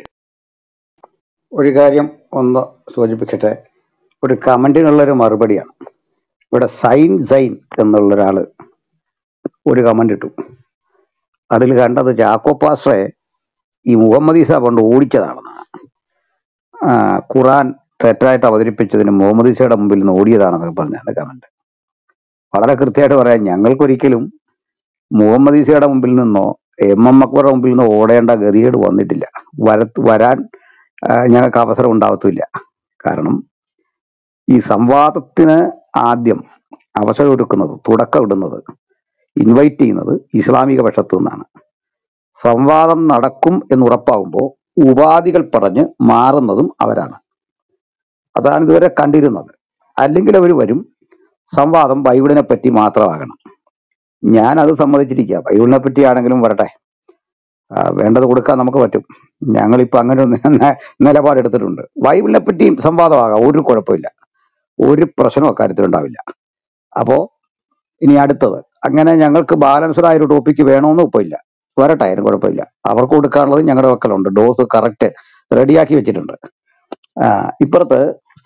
ഒരു കാര്യം ഒന്ന് സൂചിപ്പിക്കട്ടെ ഒരു കമന്റിനുള്ളൊരു മറുപടിയാണ് ഇവിടെ സൈൻ സൈൻ എന്നുള്ള ഒരാള് ഒരു കമന്റ് ഇട്ടു അതിൽ കണ്ടത് ജാക്കോ പാസ്റ്ററെ ഈ മുഹമ്മദ് ഈസ പണ്ട് ഓടിച്ചതാണെന്നാണ് ആ, ഖുറാൻ തെറ്റായിട്ട് അവതരിപ്പിച്ചതിന് മുഹമ്മദ് ഈസയുടെ മുമ്പിൽ നിന്ന് ഓടിയതാണെന്നൊക്കെ പറഞ്ഞാണ് കമന്റ് വളരെ കൃത്യമായിട്ട് പറയാം ഞങ്ങൾക്കൊരിക്കലും മുഹമ്മദ് ഈസയുടെ മുമ്പിൽ നിന്നോ എം എം അക്ബറുടെ മുമ്പിൽ നിന്നോ ഓടേണ്ട ഗതികേട് വന്നിട്ടില്ല വരത്ത് വരാൻ ആ, ഞങ്ങൾക്ക് അവസരം ഉണ്ടാവത്തില്ല കാരണം ഈ സംവാദത്തിന് ആദ്യം അവസരം ഒരുക്കുന്നത് തുടക്കം ഇടുന്നത് ഇൻവൈറ്റ് ചെയ്യുന്നത് ഇസ്ലാമിക പക്ഷത്തു നിന്നാണ് സംവാദം നടക്കും എന്ന് ഉറപ്പാകുമ്പോൾ ഉപാധികൾ പറഞ്ഞ് മാറുന്നതും അവരാണ് അതാണ് ഇതുവരെ കണ്ടിരുന്നത് അല്ലെങ്കിൽ അവർ വരും സംവാദം ബൈബിളിനെ പറ്റി മാത്രമാകണം ഞാൻ അത് സമ്മതിച്ചിരിക്കുക ബൈബിളിനെ പറ്റി ആണെങ്കിലും വരട്ടെ ആ, വേണ്ടത് കൊടുക്കാൻ നമുക്ക് പറ്റും ഞങ്ങളിപ്പോ അങ്ങനെ ഒരു നി- നിലപാടെടുത്തിട്ടുണ്ട് ബൈബിളിനെ പറ്റിയും സംവാദമാകാം ഒരു കുഴപ്പമില്ല ഒരു പ്രശ്നവും അക്കാര്യത്തിലുണ്ടാവില്ല അപ്പോ ഇനി അടുത്തത് അങ്ങനെ ഞങ്ങൾക്ക് ബാലൻസ്ഡ് ആയ ഒരു ടോപ്പിക്ക് വേണമെന്നും ഇപ്പൊ ഇല്ല വരട്ടെ അതിന് കുഴപ്പമില്ല അവർക്ക് കൊടുക്കാനുള്ളത് ഞങ്ങളുടെ വെക്കലുണ്ട് ഡോസ് കറക്റ്റ് റെഡിയാക്കി വെച്ചിട്ടുണ്ട് ആ, ഇപ്പുറത്ത്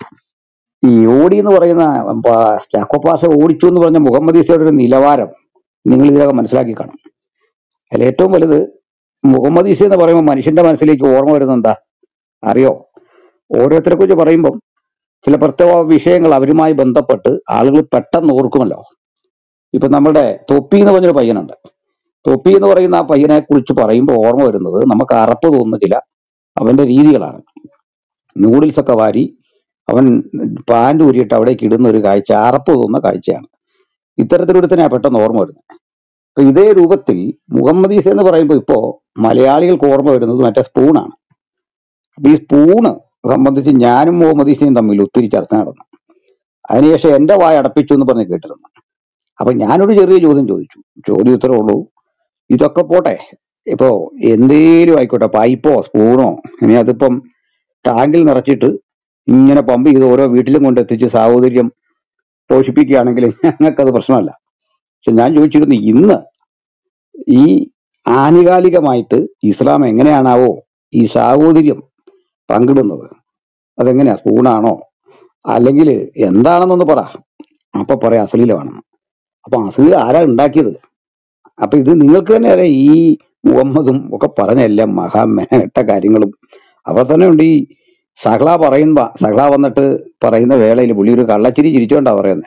ഈ ഓടി എന്ന് പറയുന്ന പ- ചാക്കോ പാഷ ഓടിച്ചു എന്ന് പറഞ്ഞ മുഹമ്മദ് ഈസയുടെ ഒരു നിലവാരം നിങ്ങൾ ഇതിനകം മനസ്സിലാക്കി കാണും അതിൽ ഏറ്റവും വലുത് മുഹമ്മദ് ഈസ എന്ന് പറയുമ്പോൾ മനുഷ്യന്റെ മനസ്സിലേക്ക് ഓർമ്മ വരുന്നത് എന്താ അറിയോ ഓരോരുത്തരെ കുറിച്ച് പറയുമ്പം ചില പ്രത്യേക വിഷയങ്ങൾ അവരുമായി ബന്ധപ്പെട്ട് ആളുകൾ പെട്ടെന്ന് ഓർക്കുമല്ലോ ഇപ്പൊ നമ്മുടെ തൊപ്പി എന്ന് പറഞ്ഞൊരു പയ്യനുണ്ട് തൊപ്പി എന്ന് പറയുന്ന ആ പയ്യനെ കുറിച്ച് പറയുമ്പോൾ ഓർമ്മ വരുന്നത് നമുക്ക് അറപ്പ് തോന്നുന്ന ചില അവന്റെ രീതികളാണ് നൂഡിൽസ് ഒക്കെ വാരി അവൻ പാൻറ് ഊരിയിട്ട് അവിടേക്ക് ഇടുന്ന ഒരു കാഴ്ച അറപ്പ് തോന്നുന്ന കാഴ്ചയാണ് ഇത്തരത്തിലൊരുത്തനാ പെട്ടെന്ന് ഓർമ്മ വരുന്നത് അപ്പൊ ഇതേ രൂപത്തിൽ മുഹമ്മദ് ഈസ എന്ന് പറയുമ്പോൾ ഇപ്പോ മലയാളികൾക്ക് ഓർമ്മ വരുന്നത് മറ്റേ സ്പൂണാണ് അപ്പൊ ഈ സ്പൂണ് സംബന്ധിച്ച് ഞാനും മുഹമ്മദ് ഈസയും തമ്മിൽ ഒത്തിരി ചർച്ച നടന്നു അതിനുശേഷം എന്റെ വായ അടപ്പിച്ചു എന്ന് പറഞ്ഞ് കേട്ടിരുന്നു അപ്പൊ ഞാനൊരു ചെറിയ ചോദ്യം ചോദിച്ചു ചോദ്യം ഇത്രേ ഉള്ളൂ ഇതൊക്കെ പോട്ടെ ഇപ്പോ എന്തേലും ആയിക്കോട്ടെ പൈപ്പോ സ്പൂണോ ഇനി അതിപ്പം ടാങ്കിൽ നിറച്ചിട്ട് ഇങ്ങനെ പമ്പ് ചെയ്ത് ഓരോ വീട്ടിലും കൊണ്ടെത്തിച്ച് സാഹോദര്യം പോഷിപ്പിക്കുകയാണെങ്കിൽ ഞങ്ങൾക്കത് പ്രശ്നമല്ല പക്ഷെ ഞാൻ ചോദിച്ചിരുന്നു ഇന്ന് ഈ ആനുകാലികമായിട്ട് ഇസ്ലാം എങ്ങനെയാണാവോ ഈ സാഹോദര്യം പങ്കിടുന്നത് അതെങ്ങനെയാ സ്പൂണാണോ അല്ലെങ്കിൽ എന്താണെന്നൊന്ന് പറ അപ്പൊ പറയാം അശ്ലീലമാണെന്ന് അപ്പൊ അശ്ലീലം ആരാ ഉണ്ടാക്കിയത് അപ്പൊ ഇത് നിങ്ങൾക്ക് തന്നെ അറിയാം ഈ മുഹമ്മദും ഒക്കെ പറഞ്ഞ എല്ലാം മഹാമെട്ട കാര്യങ്ങളും അവിടെ തന്നെ ഉണ്ട് ഈ സഹള പറയുമ്പോ സഹള വന്നിട്ട് പറയുന്ന വേളയിൽ പുള്ളി ഒരു കള്ളച്ചിരി ചിരിച്ചോണ്ടാ പറയുന്നത്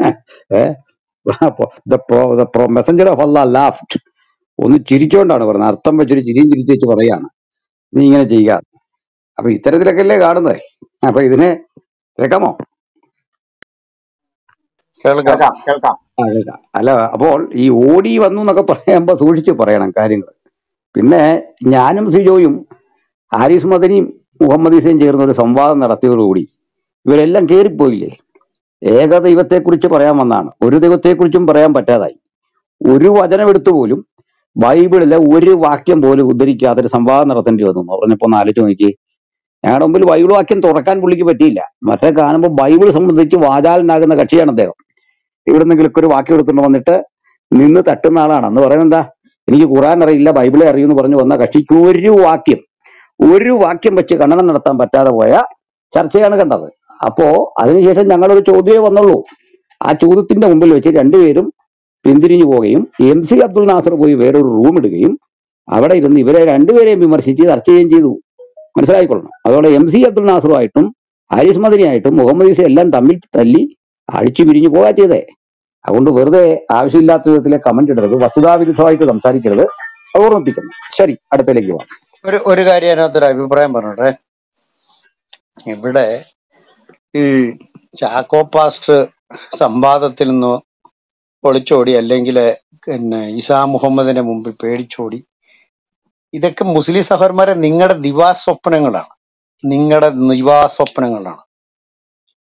മെസ്സഞ്ചർ ഓഫ് അല്ല ലാഫ്റ്റ് ഒന്ന് ചിരിച്ചോണ്ടാണ് പറയുന്നത് അർത്ഥം വെച്ചൊരു ചിരിയും ചിരിച്ചു വെച്ച് പറയാണ് നീ ഇങ്ങനെ ചെയ്യുക അപ്പൊ ഇത്തരത്തിലൊക്കെ അല്ലേ കാണുന്നത് അപ്പൊ ഇതിനെ കേൾക്കാമോ കേൾക്കാം കേൾക്കാം കേൾക്കാം ആ കേൾക്കാം അല്ല അപ്പോൾ ഈ ഓടി വന്നു എന്നൊക്കെ പറയുമ്പോ സൂക്ഷിച്ച് പറയണം കാര്യങ്ങൾ പിന്നെ ഞാനും സിജോയും ഹാരിസ് മദനിയും മുഹമ്മദ് ഈസയും ചേർന്ന് ഒരു സംവാദം നടത്തിയതോടുകൂടി ഇവരെല്ലാം കയറിപ്പോയില്ലേ ഏക ദൈവത്തെക്കുറിച്ച് പറയാൻ വന്നാണ് ഒരു ദൈവത്തെക്കുറിച്ചും പറയാൻ പറ്റാതായി ഒരു വചനം എടുത്തു പോലും ബൈബിളിലെ ഒരു വാക്യം പോലും ഉദ്ധരിക്കാതെ ഒരു സംവാദം നടത്തേണ്ടി വന്നു എന്ന് പറഞ്ഞപ്പോ ഒന്ന് ആലോചിച്ച് നോക്കി ഞങ്ങളുടെ മുമ്പിൽ ബൈബിൾ വാക്യം തുറക്കാൻ പുള്ളിക്ക് പറ്റിയില്ല മറ്റേ കാണുമ്പോൾ ബൈബിൾ സംബന്ധിച്ച് വാചാലനാകുന്ന കക്ഷിയാണ് അദ്ദേഹം എവിടെന്നെങ്കിലൊക്കെ ഒരു വാക്യം എടുത്തുകൊണ്ട് വന്നിട്ട് നിന്ന് തട്ടുന്ന ആളാണ് എന്ന് പറയുന്നത് എന്താ എനിക്ക് ഖുറാൻ അറിയില്ല ബൈബിളെ അറിയുമെന്ന് പറഞ്ഞു വന്ന കക്ഷിക്ക് ഒരു വാക്യം ഒരു വാക്യം വെച്ച് ഖണ്ഡനം നടത്താൻ പറ്റാതെ പോയ ചർച്ചയാണ് കണ്ടത് അപ്പോ അതിനുശേഷം ഞങ്ങളൊരു ചോദ്യമേ വന്നുള്ളൂ ആ ചോദ്യത്തിന്റെ മുമ്പിൽ വെച്ച് രണ്ടുപേരും പിന്തിരിഞ്ഞു പോവുകയും എം സി അബ്ദുൾ നാസർ പോയി വേറൊരു റൂം ഇടുകയും അവിടെ ഇരുന്ന് ഇവരെ രണ്ടുപേരെയും വിമർശിച്ച് ചർച്ച ചെയ്യുകയും ചെയ്തു മനസ്സിലായിക്കൊള്ളണം അതോടെ എം സി അബ്ദുൾ നാസറുമായിട്ടും ഹാരിസ് മദനിയായിട്ടും മുഹമ്മദ് ഈസ എല്ലാം തമ്മിൽ തല്ലി അടിച്ചു പിരിഞ്ഞു പോകാ ചെയ്തേ അതുകൊണ്ട് വെറുതെ ആവശ്യമില്ലാത്ത വിധത്തിലെ കമന്റ് ഇടരുത് വസ്തുതാവിരുദ്ധമായിട്ട് സംസാരിക്കരുത് അത് ഓർമ്മിപ്പിക്കുന്നു ശരി അടുത്തേക്ക് പോവാം ഒരു ഒരു കാര്യം അതിനകത്തൊരു അഭിപ്രായം പറഞ്ഞോട്ടെ ഇവിടെ ഈ ചാക്കോ പാസ്റ്റർ സംവാദത്തിൽ നിന്ന് ഒളിച്ചോടി അല്ലെങ്കിൽ പിന്നെ ഇസാ മുഹമ്മദിന്റെ മുമ്പിൽ പേടിച്ചോടി ഇതൊക്കെ മുസ്ലിം സഹോദരന്മാരെ നിങ്ങളുടെ ദിവാസ്വപ്നങ്ങളാണ് നിങ്ങളുടെ ദിവാസ്വപ്നങ്ങളാണ്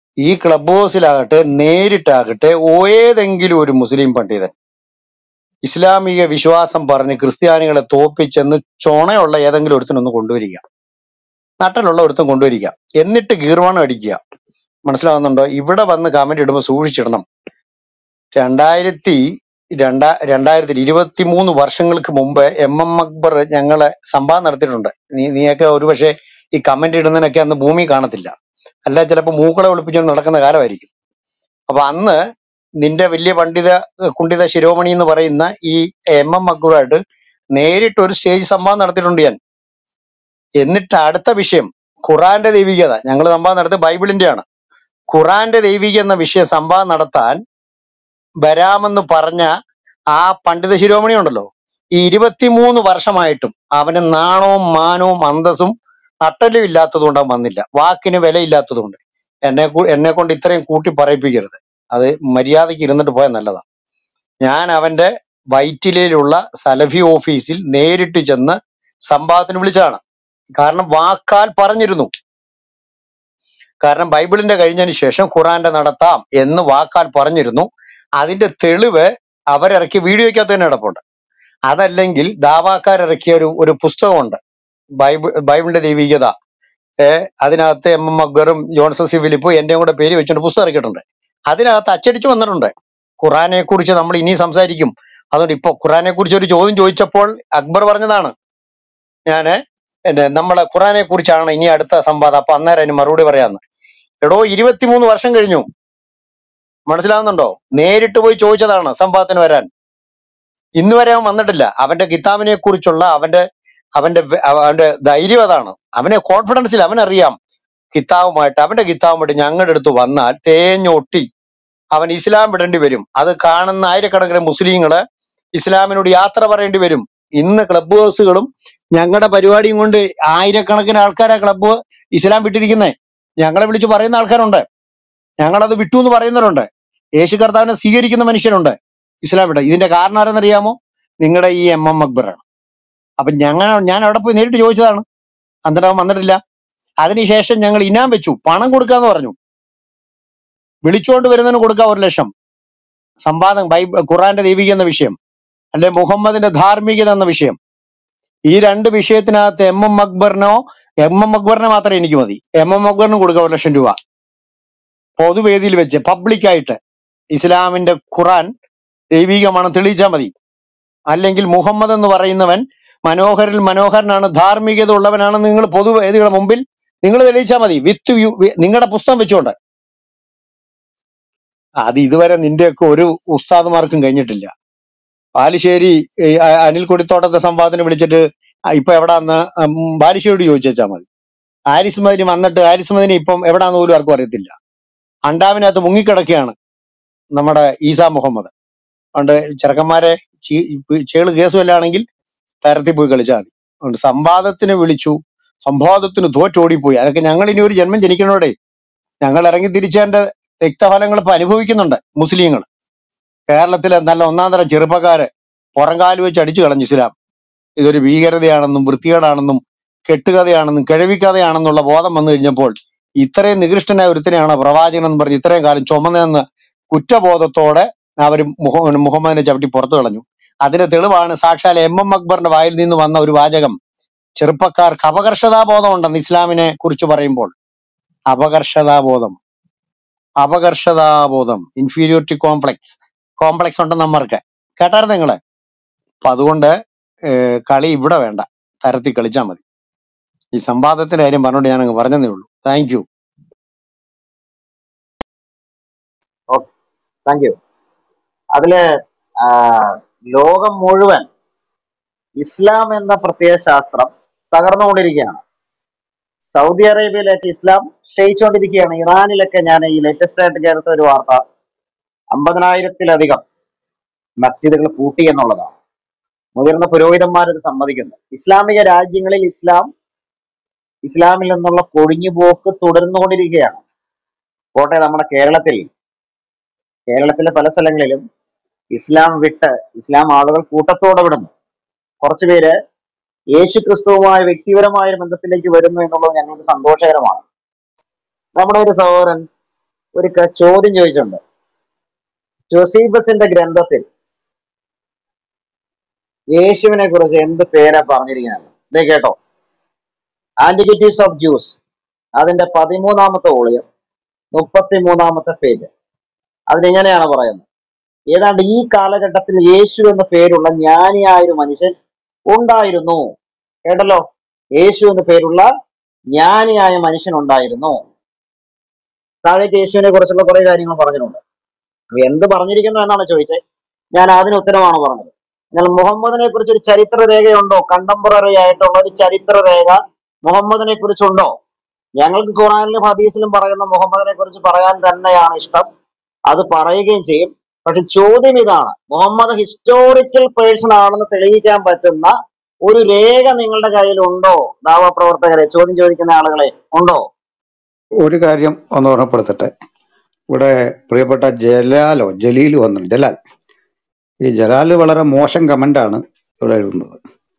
ഈ ക്ലബ് ഹൗസിലാകട്ടെ നേരിട്ടാകട്ടെ ഏതെങ്കിലും ഒരു മുസ്ലിം പണ്ഡിതൻ ഇസ്ലാമിക വിശ്വാസം പറഞ്ഞ് ക്രിസ്ത്യാനികളെ തോപ്പിച്ചെന്ന് ചുണയുള്ള ഏതെങ്കിലും ഒരുത്തിനൊന്ന് കൊണ്ടുവരിക നട്ടലുള്ള ഒരുത്തം കൊണ്ടുവരിക എന്നിട്ട് ഗീർവാണം അടിക്കുക മനസ്സിലാവുന്നുണ്ടോ ഇവിടെ വന്ന് കമന്റ് ഇടുമ്പോൾ സൂക്ഷിച്ചിടണം രണ്ടായിരത്തി രണ്ടാ രണ്ടായിരത്തി ഇരുപത്തി മൂന്ന് വർഷങ്ങൾക്ക് മുമ്പ് എം എം അക്ബർ ഞങ്ങളെ സംവാദം നടത്തിയിട്ടുണ്ട് നീ നീയൊക്കെ ഒരുപക്ഷെ ഈ കമന്റ് ഇടുന്നതിനൊക്കെ അന്ന് ഭൂമി കാണത്തില്ല അല്ല ചിലപ്പോൾ മൂക്കളെ ഒളിപ്പിച്ചുകൊണ്ട് നടക്കുന്ന കാലമായിരിക്കും അപ്പൊ അന്ന് നിന്റെ വലിയ പണ്ഡിത കുണ്ഡിത ശിരോമണി എന്ന് പറയുന്ന ഈ എം എം അക്ബറായിട്ട് നേരിട്ട് ഒരു സ്റ്റേജ് സംവാദം നടത്തിയിട്ടുണ്ട് ഞാൻ എന്നിട്ട് അടുത്ത വിഷയം ഖുറാന്റെ ദൈവികത ഞങ്ങൾ സംവാദം നടത്തി ബൈബിളിന്റെ ആണ് ഖുറാന്റെ ദൈവിക എന്ന വിഷയം സംവാദം നടത്താൻ വരാമെന്ന് പറഞ്ഞ ആ പണ്ഡിത ശിരോമണി ഉണ്ടല്ലോ ഈ ഇരുപത്തിമൂന്ന് വർഷമായിട്ടും അവന് നാണവും മാനവും അന്തസ്സും നട്ടലും ഇല്ലാത്തത് കൊണ്ട് അവൻ വന്നില്ല വാക്കിന് വിലയില്ലാത്തത് കൊണ്ട് എന്നെ കൂ- എന്നെ കൊണ്ട് ഇത്രയും കൂട്ടി പറയിപ്പിക്കരുത് അത് മര്യാദയ്ക്ക് ഇരുന്നിട്ട് പോയാൽ നല്ലതാ ഞാൻ അവന്റെ വൈറ്റിലയിലുള്ള സലഫി ഓഫീസിൽ നേരിട്ട് ചെന്ന് സംവാദത്തിന് വിളിച്ചതാണ് കാരണം വാക്കാൽ പറഞ്ഞിരുന്നു കാരണം ബൈബിളിന്റെ കഴിഞ്ഞതിന് ശേഷം ഖുറാന്റെ നടത്താം എന്ന് വാക്കാൽ പറഞ്ഞിരുന്നു അതിന്റെ തെളിവ് അവരിറക്കിയ വീഡിയോയ്ക്കകത്ത് തന്നെ കിടപ്പുണ്ട് അതല്ലെങ്കിൽ ദാവാക്കാരിറക്കിയ ഒരു ഒരു പുസ്തകമുണ്ട് ബൈബിൾ ബൈബിളിന്റെ ദൈവികത ഏഹ് അതിനകത്ത് എം എം അക്ബറും ജോൺസൺ സി ഫിലിപ്പും എന്റെയും കൂടെ പേര് വെച്ചുകൊണ്ട് പുസ്തകം ഇറക്കിയിട്ടുണ്ട് അതിനകത്ത് അച്ചടിച്ചു വന്നിട്ടുണ്ട് ഖുറാനെ കുറിച്ച് നമ്മൾ ഇനി സംസാരിക്കും അതുകൊണ്ട് ഇപ്പൊ ഖുറാനെ കുറിച്ച് ഒരു ചോദ്യം ചോദിച്ചപ്പോൾ അക്ബർ പറഞ്ഞതാണ് ഞാന് എന്റെ നമ്മളെ ഖുറാനെ കുറിച്ചാണ് ഇനി അടുത്ത സംവാദം അപ്പൊ അന്നേരം അതിന് മറുപടി പറയാന്ന് എടോ ഇരുപത്തിമൂന്ന് വർഷം കഴിഞ്ഞു മനസ്സിലാവുന്നുണ്ടോ നേരിട്ട് പോയി ചോദിച്ചതാണ് സംവാദത്തിന് വരാൻ ഇന്ന് വരെ അവൻ വന്നിട്ടില്ല അവന്റെ കിതാബിനെ കുറിച്ചുള്ള അവന്റെ അവന്റെ വെ- അവന്റെ ധൈര്യം അതാണ് അവനെ കോൺഫിഡൻസിൽ അവനറിയാം കിതാബുമായിട്ട് അവന്റെ കിതാബുമായിട്ട് ഞങ്ങളുടെ അടുത്ത് വന്നാൽ തേഞ്ഞൊട്ടി അവൻ ഇസ്ലാം വിടേണ്ടി വരും അത് കാണുന്ന ആയിരക്കണക്കിന് മുസ്ലിങ്ങള് ഇസ്ലാമിനോട് യാത്ര പറയേണ്ടി വരും ഇന്ന് ക്ലബ് ഹൗസുകളും ഞങ്ങളുടെ പരിപാടിയും കൊണ്ട് ആയിരക്കണക്കിന് ആൾക്കാരാ ക്ലബ്ബ് ഇസ്ലാം വിട്ടിരിക്കുന്നേ ഞങ്ങളെ വിളിച്ച് പറയുന്ന ആൾക്കാരുണ്ട് ഞങ്ങളത് വിട്ടു എന്ന് പറയുന്നവരുണ്ട് യേശു കർത്താവിനെ സ്വീകരിക്കുന്ന മനുഷ്യരുണ്ട് ഇസ്ലാം വിട്ട ഇതിന്റെ കാരണം ആരെന്നറിയാമോ നിങ്ങളുടെ ഈ എം എം അക്ബറാണ് അപ്പൊ ഞങ്ങൾ ഞാൻ അവിടെ പോയി നേരിട്ട് ചോദിച്ചതാണ് എന്നിട്ട് അവൻ വന്നിട്ടില്ല അതിനുശേഷം ഞങ്ങൾ ഇനാം വെച്ചു പണം കൊടുക്കാന്ന് പറഞ്ഞു വിളിച്ചുകൊണ്ട് വരുന്നതിന് കൊടുക്കുക ഒരു ലക്ഷം സംവാദം ബൈബിൾ ഖുറാന്റെ ദൈവിക എന്ന വിഷയം അല്ലെ മുഹമ്മദിന്റെ ധാർമ്മികത എന്ന വിഷയം ഈ രണ്ട് വിഷയത്തിനകത്ത് എം എം അക്ബറിനോ എം എം അക്ബറിനെ മാത്രമേ എനിക്ക് മതി എം എം അക്ബറിന് കൊടുക്കുക ഒരു ലക്ഷം രൂപ പൊതുവേദിയിൽ വെച്ച് പബ്ലിക്കായിട്ട് ഇസ്ലാമിന്റെ ഖുറാൻ ദൈവികമാണ് തെളിയിച്ചാൽ മതി അല്ലെങ്കിൽ മുഹമ്മദ് എന്ന് പറയുന്നവൻ മനോഹരിൽ മനോഹരനാണ് ധാർമ്മികത ഉള്ളവനാണ് നിങ്ങൾ പൊതുവേദികളുടെ മുമ്പിൽ നിങ്ങൾ തെളിയിച്ചാൽ മതി വിത്ത് നിങ്ങളുടെ പുസ്തകം വെച്ചുകൊണ്ട് അത് ഇതുവരെ നിന്റെയൊക്കെ ഒരു ഉസ്താദുമാർക്കും കഴിഞ്ഞിട്ടില്ല ബാലുശ്ശേരി ഈ അ- അനിൽ കൊടിത്തോട്ടത്തെ സംവാദത്തിന് വിളിച്ചിട്ട് ആ ഇപ്പൊ എവിടാന്ന് ഉം ബാലുശ്ശേരിയോട് ചോദിച്ചാൽ മതി ഹാരിസ് മദിനി വന്നിട്ട് ഹാരിസ് മദിനി ഇപ്പം എവിടാന്ന് പോലും ആർക്കും അറിയത്തില്ല അണ്ടാവിനകത്ത് മുങ്ങിക്കിടക്കുകയാണ് നമ്മുടെ ഈസാ മുഹമ്മദ് അതുകൊണ്ട് ചെറുക്കന്മാരെ ചീ- ഇപ്പ- ചേള് കേസ് വല്ലാണെങ്കിൽ തരത്തിൽ പോയി കളിച്ചാൽ മതി അതുകൊണ്ട് സംവാദത്തിന് വിളിച്ചു സംവാദത്തിന് തോറ്റോടിപ്പോയി അതൊക്കെ ഞങ്ങൾ ഇനി ഒരു ജന്മം ജനിക്കണോടെ ഞങ്ങൾ ഇറങ്ങി തിരിച്ചതിന്റെ രക്തഫലങ്ങൾ ഇപ്പൊ അനുഭവിക്കുന്നുണ്ട് മുസ്ലിങ്ങൾ കേരളത്തിലെ നല്ല ഒന്നാം തരം ചെറുപ്പക്കാര് പുറംകാല് വെച്ച് അടിച്ചു കളഞ്ഞു ഇസ്ലാം ഇതൊരു ഭീകരതയാണെന്നും വൃത്തികേടാണെന്നും കെട്ടുകഥയാണെന്നും കിഴവിക്കഥയാണെന്നുള്ള ബോധം വന്നു കഴിഞ്ഞപ്പോൾ ഇത്രയും നികൃഷ്ടനായ ഒരുത്തനെയാണ് പ്രവാചകൻ എന്ന് പറഞ്ഞ് ഇത്രയും കാലം ചുമന്നെന്ന് കുറ്റബോധത്തോടെ അവർ മുഹമ്മദിനെ ചവിട്ടി പുറത്തു കളഞ്ഞു അതിന്റെ തെളിവാണ് സാക്ഷാൽ എം എം അക്ബറിന്റെ വായിൽ നിന്ന് വന്ന ഒരു വാചകം ചെറുപ്പക്കാർക്ക് അപകർഷതാബോധം ഉണ്ടെന്ന് ഇസ്ലാമിനെ കുറിച്ച് പറയുമ്പോൾ അപകർഷതാബോധം അപകർഷതാബോധം ഇൻഫീരിയോറിറ്റി കോംപ്ലക്സ് കോംപ്ലക്സ് ഉണ്ടെന്ന് നമ്മൾക്ക് കേട്ടായിരുന്നു നിങ്ങള് അപ്പൊ അതുകൊണ്ട് ഏഹ്, കളി ഇവിടെ വേണ്ട തരത്തിൽ കളിച്ചാൽ മതി ഈ സംവാദത്തിന്റെ കാര്യം പറഞ്ഞുകൊണ്ട് ഞാൻ അങ്ങ് പറഞ്ഞതേ ഉള്ളൂ thank you okay thank you അതില് ആ, ലോകം മുഴുവൻ ഇസ്ലാം എന്ന പ്രത്യയ ശാസ്ത്രം തകർന്നുകൊണ്ടിരിക്കുകയാണ് സൗദി അറേബ്യയിലേക്ക് ഇസ്ലാം ക്ഷയിച്ചുകൊണ്ടിരിക്കുകയാണ് ഇറാനിലൊക്കെ ഞാൻ ഈ ലേറ്റസ്റ്റ് ആയിട്ട് ചേർത്ത ഒരു വാർത്ത അമ്പതിനായിരത്തിലധികം മസ്ജിദുകൾ പൂട്ടി എന്നുള്ളതാണ് മുതിർന്ന പുരോഹിതന്മാർ ഇത് സമ്മതിക്കുന്നു ഇസ്ലാമിക രാജ്യങ്ങളിൽ ഇസ്ലാം ഇസ്ലാമിൽ നിന്നുള്ള കൊഴിഞ്ഞുപോക്ക് തുടർന്നുകൊണ്ടിരിക്കുകയാണ് പോട്ടെ നമ്മുടെ കേരളത്തിൽ കേരളത്തിലെ പല സ്ഥലങ്ങളിലും ഇസ്ലാം വിട്ട് ഇസ്ലാം ആളുകൾ കൂട്ടത്തോടെ വിടുന്നു കുറച്ചുപേര് യേശു ക്രിസ്തുവുമായ വ്യക്തിപരമായ ഒരു ബന്ധത്തിലേക്ക് വരുന്നു എന്നുള്ളത് ഞങ്ങൾക്ക് സന്തോഷകരമാണ് നമ്മുടെ ഒരു സഹോദരൻ ഒരു ക- ചോദ്യം ചോദിച്ചിട്ടുണ്ട് ജോസീബസിന്റെ ഗ്രന്ഥത്തിൽ യേശുവിനെ കുറിച്ച് എന്ത് പേരാ പറഞ്ഞിരിക്കുന്നത് ഇതേ കേട്ടോ ആന്റിക്വിറ്റീസ് ഓഫ് ജ്യൂസ് അതിന്റെ പതിമൂന്നാമത്തെ വോളിയം മുപ്പത്തി മൂന്നാമത്തെ പേജ് അതിനെങ്ങനെയാണ് പറയുന്നത് ഏതാണ്ട് ഈ കാലഘട്ടത്തിൽ യേശു എന്ന പേരുള്ള ജ്ഞാനിയായ ഒരു മനുഷ്യൻ ഉണ്ടായിരുന്നു കേട്ടല്ലോ യേശു എന്ന പേരുള്ള ജ്ഞാനിയായ മനുഷ്യൻ ഉണ്ടായിരുന്നു താഴേക്ക് യേശുവിനെ കുറിച്ചുള്ള കുറെ കാര്യങ്ങൾ പറഞ്ഞിട്ടുണ്ട് അപ്പൊ എന്ത് പറഞ്ഞിരിക്കുന്നു എന്നാണ് ചോദിച്ചത് ഞാൻ അതിന് ഉത്തരമാണ് പറഞ്ഞത് എന്നാൽ മുഹമ്മദിനെ കുറിച്ച് ഒരു ചരിത്ര രേഖയുണ്ടോ കണ്ടംപററി ആയിട്ടുള്ള ഒരു ചരിത്ര രേഖ മുഹമ്മദിനെ കുറിച്ചുണ്ടോ ഞങ്ങൾക്ക് ഖുറാനിലും ഹദീസിലും പറയുന്ന മുഹമ്മദിനെ കുറിച്ച് പറയാൻ തന്നെയാണ് ഇഷ്ടം അത് പറയുകയും ചെയ്യും പക്ഷെ ചോദ്യം ഇതാണ് മുഹമ്മദ് ഹിസ്റ്റോറിക്കൽ പേഴ്സൺ ആണെന്ന് തെളിയിക്കാൻ പറ്റുന്ന ഒരു രേഖ നിങ്ങളുടെ കയ്യിൽ ഉണ്ടോ ദാവപ്രവർത്തകരെ ചോദ്യം ചോദിക്കുന്ന ആളുകളെ ഉണ്ടോ ഒരു കാര്യം ഒന്ന് ഓർമ്മപ്പെടുത്തട്ടെ ഇവിടെ പ്രിയപ്പെട്ട ജലാലോ ജലീൽ വന്നു ജലാൽ ഈ ജലാൽ വളരെ മോശം കമന്റാണ് ഇവിടെ എഴുതുന്നത്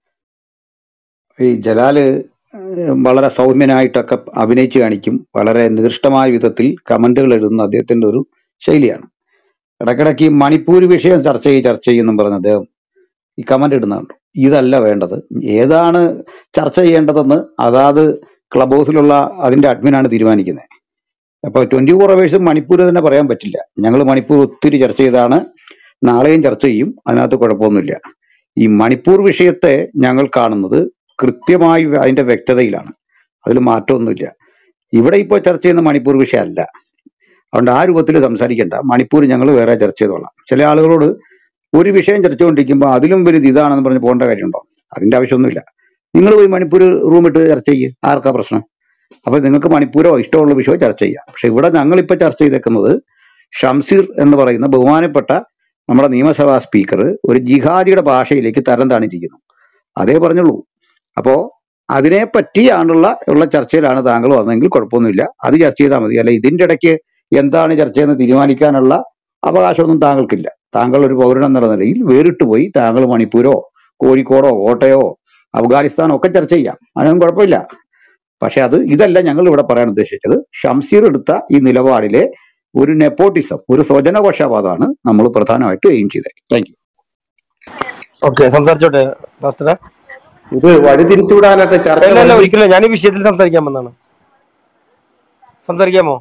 ഈ ജലാല് ഏഹ്, വളരെ സൗമ്യനായിട്ടൊക്കെ അഭിനയിച്ച് കാണിക്കും വളരെ നികൃഷ്ടമായ വിധത്തിൽ കമന്റുകൾ എഴുതുന്ന അദ്ദേഹത്തിന്റെ ഒരു ശൈലിയാണ് ഇടയ്ക്കിടയ്ക്ക് ഈ മണിപ്പൂർ വിഷയം ചർച്ച ചെയ്യും ചർച്ച ചെയ്യുമെന്നും പറഞ്ഞ് അദ്ദേഹം ഈ കമന്റ് ഇടുന്നുണ്ട് ഇതല്ല വേണ്ടത് ഏതാണ് ചർച്ച ചെയ്യേണ്ടതെന്ന് അതാത് ക്ലബ് ഹൗസിലുള്ള അതിന്റെ അഡ്മിനാണ് തീരുമാനിക്കുന്നത് അപ്പൊ ട്വന്റി ഫോർ അവേഴ്സ് മണിപ്പൂർ തന്നെ പറയാൻ പറ്റില്ല ഞങ്ങൾ മണിപ്പൂർ ഒത്തിരി ചർച്ച ചെയ്താണ് നാളെയും ചർച്ച ചെയ്യും അതിനകത്ത് കുഴപ്പമൊന്നുമില്ല ഈ മണിപ്പൂർ വിഷയത്തെ ഞങ്ങൾ കാണുന്നത് കൃത്യമായി അതിന്റെ വ്യക്തതയിലാണ് അതിൽ മാറ്റമൊന്നുമില്ല ഇവിടെ ഇപ്പോൾ ചർച്ച ചെയ്യുന്ന മണിപ്പൂർ വിഷയമല്ല അതുകൊണ്ട് ആ രൂപത്തിൽ സംസാരിക്കണ്ട മണിപ്പൂർ ഞങ്ങൾ വേറെ ചർച്ച ചെയ്തോളാം ചില ആളുകളോട് ഒരു വിഷയം ചർച്ച ചെയ്തുകൊണ്ടിരിക്കുമ്പോൾ അതിലും വലുത് ഇതാണെന്ന് പറഞ്ഞ് പോകേണ്ട കാര്യമുണ്ടോ അതിന്റെ ആവശ്യമൊന്നുമില്ല നിങ്ങൾ പോയി മണിപ്പൂർ റൂമിട്ട് ചർച്ച ചെയ്യുക ആർക്കാ പ്രശ്നം അപ്പൊ നിങ്ങൾക്ക് മണിപ്പൂരോ ഇഷ്ടമുള്ള വിഷയമോ ചർച്ച ചെയ്യാം പക്ഷെ ഇവിടെ ഞങ്ങളിപ്പോ ചർച്ച ചെയ്തേക്കുന്നത് ഷംസീർ എന്ന് പറയുന്ന ബഹുമാനപ്പെട്ട നമ്മുടെ നിയമസഭാ സ്പീക്കർ ഒരു ജിഹാദിയുടെ ഭാഷയിലേക്ക് തരം താണിരിക്കുന്നു അതേ പറഞ്ഞുള്ളൂ അപ്പോ അതിനെ പറ്റിയാണുള്ള ഉള്ള ചർച്ചയിലാണ് താങ്കൾ വന്നതെങ്കിൽ കുഴപ്പമൊന്നുമില്ല അത് ചർച്ച ചെയ്താൽ മതി അല്ല ഇതിന്റെ ഇടയ്ക്ക് എന്താണ് ചർച്ചയെന്ന് തീരുമാനിക്കാനുള്ള അവകാശമൊന്നും താങ്കൾക്കില്ല താങ്കൾ ഒരു പൗരൻ എന്നുള്ള നിലയിൽ വേറിട്ട് പോയി താങ്കൾ മണിപ്പൂരോ കോഴിക്കോടോ കോട്ടയോ അഫ്ഗാനിസ്ഥാനോ ഒക്കെ ചർച്ച ചെയ്യാം അതിനൊന്നും കുഴപ്പമില്ല പക്ഷെ അത് ഇതല്ല ഞങ്ങൾ ഇവിടെ പറയാൻ ഉദ്ദേശിച്ചത് ഷംസീർ എടുത്ത ഈ നിലപാടിലെ ഒരു നെപ്പോട്ടിസം ഒരു സ്വജനപക്ഷപാതമാണ് നമ്മൾ പ്രധാനമായിട്ട് എയിം ചെയ്തത് താങ്ക് യു ഓക്കെ സംസാരിച്ചോട്ടെ പാസ്റ്ററെ ഇത് വഴിതിരിച്ചുവിടാനായിട്ട് ചർച്ച അല്ല അല്ല വഴി ഒരിക്കലും ഞാൻ ഈ വിഷയത്തിൽ സംസാരിക്കാൻ വന്നാണ് സംസാരിക്കാമോ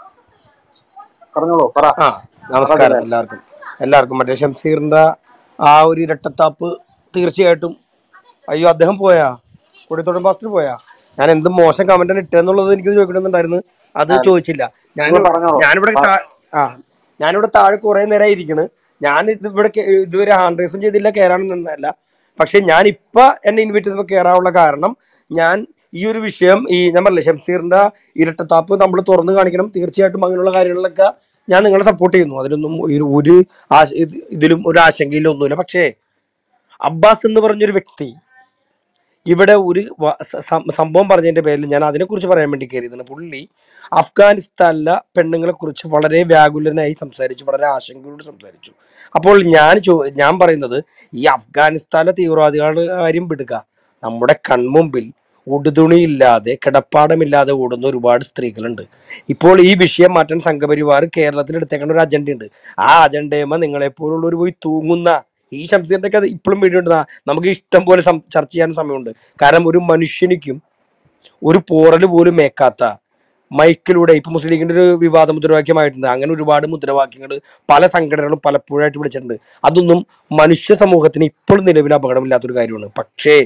പറഞ്ഞോളൂ പറ ആ നമസ്കാരം പറഞ്ഞില്ലേ എല്ലാവർക്കും എല്ലാവർക്കും മറ്റേ ഷംസീറിന്റെ ആ ഒരു ഇരട്ടത്താപ്പ് തീർച്ചയായിട്ടും അയ്യോ അദ്ദേഹം പോയാ കൊടിത്തോട്ടം പാസ്റ്റർ പോയാ ഞാൻ എന്ത് മോശം കമന്റ് ഇട്ടെന്നുള്ളത് എനിക്ക് ചോദിക്കണമെന്നുണ്ടായിരുന്നു അത് ആ, ചോദിച്ചില്ല ഞാൻ നിങ്ങൾ പറഞ്ഞോളൂ ഞാനിവിടെ പ- താ- ആ ഞാനിവിടെ താഴെ കുറെ നേരം ഇരിക്കണ് ഞാൻ ഇത് ഇവിടെ കേ- ഇതുവരെ ഹാൻഡ് റൈസും ചെയ്തില്ല കയറാനും നിന്നല്ല പക്ഷെ ഞാൻ ഇപ്പൊ എന്നെ ഇൻവൈറ്റ് ചെയ്തപ്പോൾ കയറാനുള്ള കാരണം ഞാൻ ഈ ഒരു വിഷയം ഈ ഞാൻ പറഞ്ഞില്ലേ ഷംസീറിന്റെ ഇരട്ടത്താപ്പ് നമ്മൾ തുറന്നു കാണിക്കണം തീർച്ചയായിട്ടും അങ്ങനെയുള്ള കാര്യങ്ങളിലൊക്കെ ഞാൻ നിങ്ങളെ സപ്പോർട്ട് ചെയ്യുന്നു അതിലൊന്നും ഒരു ഒരു ആശ- ഇത് ഇതിലും ഒരു ആശങ്കയിലും ഒന്നുമില്ല പക്ഷേ അബ്ബാസ് എന്ന് പറഞ്ഞൊരു വ്യക്തി ഇവിടെ ഒരു വ- സ- സം- സംഭവം പറഞ്ഞതിന്റെ പേരിൽ ഞാൻ അതിനെക്കുറിച്ച് പറയാൻ വേണ്ടി കയറിയതാണ് പുള്ളി അഫ്ഗാനിസ്ഥാനിലെ പെണ്ണുങ്ങളെ കുറിച്ച് വളരെ വ്യാകുലനായി സംസാരിച്ചു വളരെ ആശങ്കയോട് സംസാരിച്ചു അപ്പോൾ ഞാൻ ചോ ഞാൻ പറയുന്നത് ഈ അഫ്ഗാനിസ്ഥാനിലെ തീവ്രവാദികളുടെ കാര്യം വിടുക നമ്മുടെ കൺമുമ്പിൽ ഉടുതുണിയില്ലാതെ കിടപ്പാടമില്ലാതെ ഓടുന്ന ഒരുപാട് സ്ത്രീകളുണ്ട് ഇപ്പോൾ ഈ വിഷയം മാറ്റാൻ സംഘപരിവാർ കേരളത്തിൽ എടുത്തേക്കുന്ന ഒരു അജണ്ടയുണ്ട് ആ അജണ്ടയുമ്പോൾ നിങ്ങളെപ്പോലുള്ളവർ പോയി തൂങ്ങുന്ന ഈ ശംസീറിന്റെ ഒക്കെ ഇപ്പോഴും വീഡിയോ ഉണ്ട് ദാ നമുക്ക് ഇഷ്ടം പോലെ സം- ചർച്ച ചെയ്യാൻ സമയമുണ്ട് കാരണം ഒരു മനുഷ്യനിക്കും ഒരു പോറൽ പോലും മേക്കാത്ത മൈക്കിലൂടെ ഇപ്പൊ മുസ്ലിം ലീഗിന്റെ ഒരു വിവാദ മുദ്രാവാക്യമായിട്ടുണ്ട് അങ്ങനെ ഒരുപാട് മുദ്രാവാക്യങ്ങൾ പല സംഘടനകളും പലപ്പോഴായിട്ട് വിളിച്ചിട്ടുണ്ട് അതൊന്നും മനുഷ്യ സമൂഹത്തിന് ഇപ്പോഴും നിലവിൽ അപകടമില്ലാത്തൊരു കാര്യമാണ് പക്ഷേ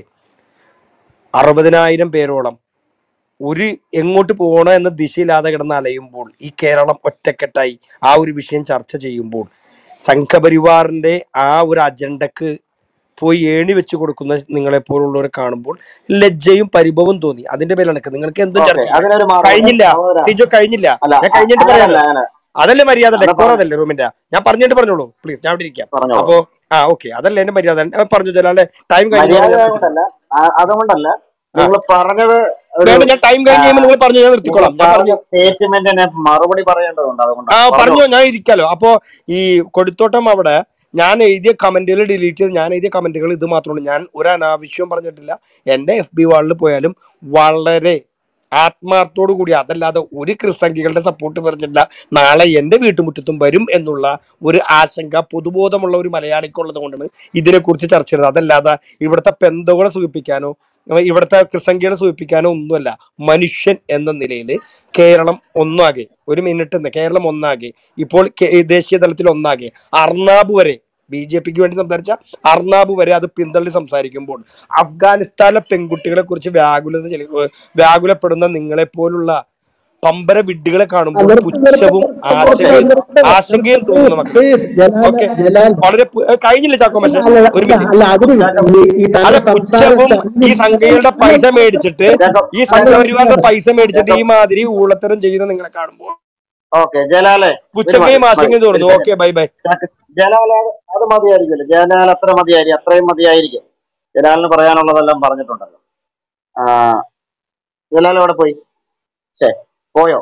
അറുപതിനായിരം പേരോളം ഒരു എങ്ങോട്ട് പോകണോ എന്ന ദിശയില്ലാതെ കിടന്ന് അലയുമ്പോൾ ഈ കേരളം ഒറ്റക്കെട്ടായി ആ ഒരു വിഷയം ചർച്ച ചെയ്യുമ്പോൾ സംഘപരിവാറിന്റെ ആ ഒരു അജണ്ടക്ക് പോയി ഏണി വെച്ച് കൊടുക്കുന്ന നിങ്ങളെ പോലുള്ളവരെ കാണുമ്പോൾ ലജ്ജയും പരിഭവവും തോന്നി അതിന്റെ പേരിലാണ് നിങ്ങൾക്ക് എന്തും ഓക്കെ ചർച്ച ചെയ്യാം അതിനൊരു മറുപടി കഴിഞ്ഞില്ല സഹോദര സിജോ കഴിഞ്ഞില്ല അല്ല ഞാൻ അ- കഴിഞ്ഞിട്ട് പറയാണ് അങ്ങനല്ല അങ്ങനെ അതല്ലേ മര്യാദ അല്ല ഡെക്കോർ പറഞ്ഞു അതല്ലേ റൂമിന്റെ ഞാൻ പറഞ്ഞിട്ട് പറഞ്ഞോളൂ പ്ലീസ് ഞാൻ അവിടെ ഇരിക്കാം പറഞ്ഞോളൂ അപ്പോ ആ ഓക്കെ അതല്ലേ എന്റെ മര്യാദ ഞാൻ പറഞ്ഞു ജലാലെ ടൈം കഴിഞ്ഞു ഞാൻ മര്യാദ നിർത്തിക്കോളാം കൊണ്ടല്ല ആ- അതുകൊണ്ടല്ല ആ നിങ്ങൾ പറഞ്ഞത് ഒരു വേണ്ട ഞാൻ ടൈം ആ, കഴിഞ്ഞ് കഴിയുമ്പോൾ നിങ്ങൾ പറഞ്ഞു ഞാൻ നിങ്ങൾ നിർത്തിക്കോളാം ഞാൻ പറഞ്ഞ പറഞ്ഞു സ്റ്റേറ്റ്മെന്റിന് മറുപടി പറയേണ്ടതുണ്ട് ആ അതുകൊണ്ടാണ് പറഞ്ഞോ പറഞ്ഞോളൂ ഞാൻ ഇരിക്കാലോ അപ്പോ ഈ കൊടുത്തോട്ടം അവിടെ ഞാൻ എഴുതിയ കമന്റുകൾ ഡിലീറ്റ് ചെയ്ത് ഞാൻ എഴുതിയ കമന്റുകൾ ഇത് മാത്രമേ ഉള്ളൂ ഞാൻ ഒരു അനാവശ്യവും പറഞ്ഞിട്ടില്ല എന്റെ എഫ് ബി വാളിൽ പോയാലും വളരെ ആത്മാർത്ഥത്തോടു കൂടി അതല്ലാതെ ഒരു ക്രിസ്തങ്കികളുടെ സപ്പോർട്ട് പറഞ്ഞില്ല നാളെ എൻ്റെ വീട്ടുമുറ്റത്തും വരും എന്നുള്ള ഒരു ആശങ്ക പൊതുബോധമുള്ള ഒരു മലയാളിക്കുള്ളത് കൊണ്ടാണ് ഇതിനെക്കുറിച്ച് ചർച്ച ചെയ്യുന്നത് അതല്ലാതെ ഇവിടുത്തെ പെന്തോകളെ സൂചിപ്പിക്കാനോ അഹ് ഇവിടുത്തെ ക്രിസ്തങ്കികളെ സൂചിപ്പിക്കാനോ ഒന്നുമല്ല മനുഷ്യൻ എന്ന നിലയിൽ കേരളം ഒന്നാകെ ഒരു മിനിറ്റ് നിന്ന് കേരളം ഒന്നാകെ ഇപ്പോൾ കേ- ദേശീയ തലത്തിൽ ഒന്നാകെ അർണാബ് വരെ ബി ജെ പിക്ക് വേണ്ടി സംസാരിച്ച അർണാബ് വരെ അത് പിന്തള്ളി സംസാരിക്കുമ്പോൾ അഫ്ഗാനിസ്ഥാനിലെ പെൺകുട്ടികളെ കുറിച്ച് വ്യാകുലത ചെലു- വ്യാകുലപ്പെടുന്ന നിങ്ങളെ പോലുള്ള പമ്പര വിഡ്ഢികളെ കാണുമ്പോൾ പുച്ഛവും ആശങ്കയും ആശങ്കയും തോന്നുന്നു മക്കളെ പ്ലീസ് ജലാൽ ഓക്കെ ജലാൽ വളരെ പു- ഏ, കഴിഞ്ഞില്ല ചാക്കോ പക്ഷെ അല്ല ഒരു അല്ല മിനിറ്റ് അല്ല അതിന് ഈ ഈ അല്ല തന്റെ സംസാര പുച്ഛവും ഈ സംഘയുടെ പൈസ മേടിച്ചിട്ട് ജേക്കബ് ഈ സംഘപരിവാറിന്റെ പൈസ മേടിച്ചിട്ട് ഈ മാതിരി ഊളത്തരം ചെയ്യുന്ന നിങ്ങളെ കാണുമ്പോൾ ഓക്കെ ജലാലെ ഒരു മതി പുച്ഛങ്കയും മതി ആശങ്കയും ഒരു തോന്നുന്നു second okay bye bye Jalal അത് അത് മതിയായിരിക്കുമല്ലോ ജലാൽ അത്ര മതിയായിരിക്കും അത്രയും മതിയായിരിക്കും ജലാലിന് പറയാനുള്ളതെല്ലാം പറഞ്ഞിട്ടുണ്ടല്ലോ ആ ജലാൽ അവിടെ പോയി ശേ പോയോ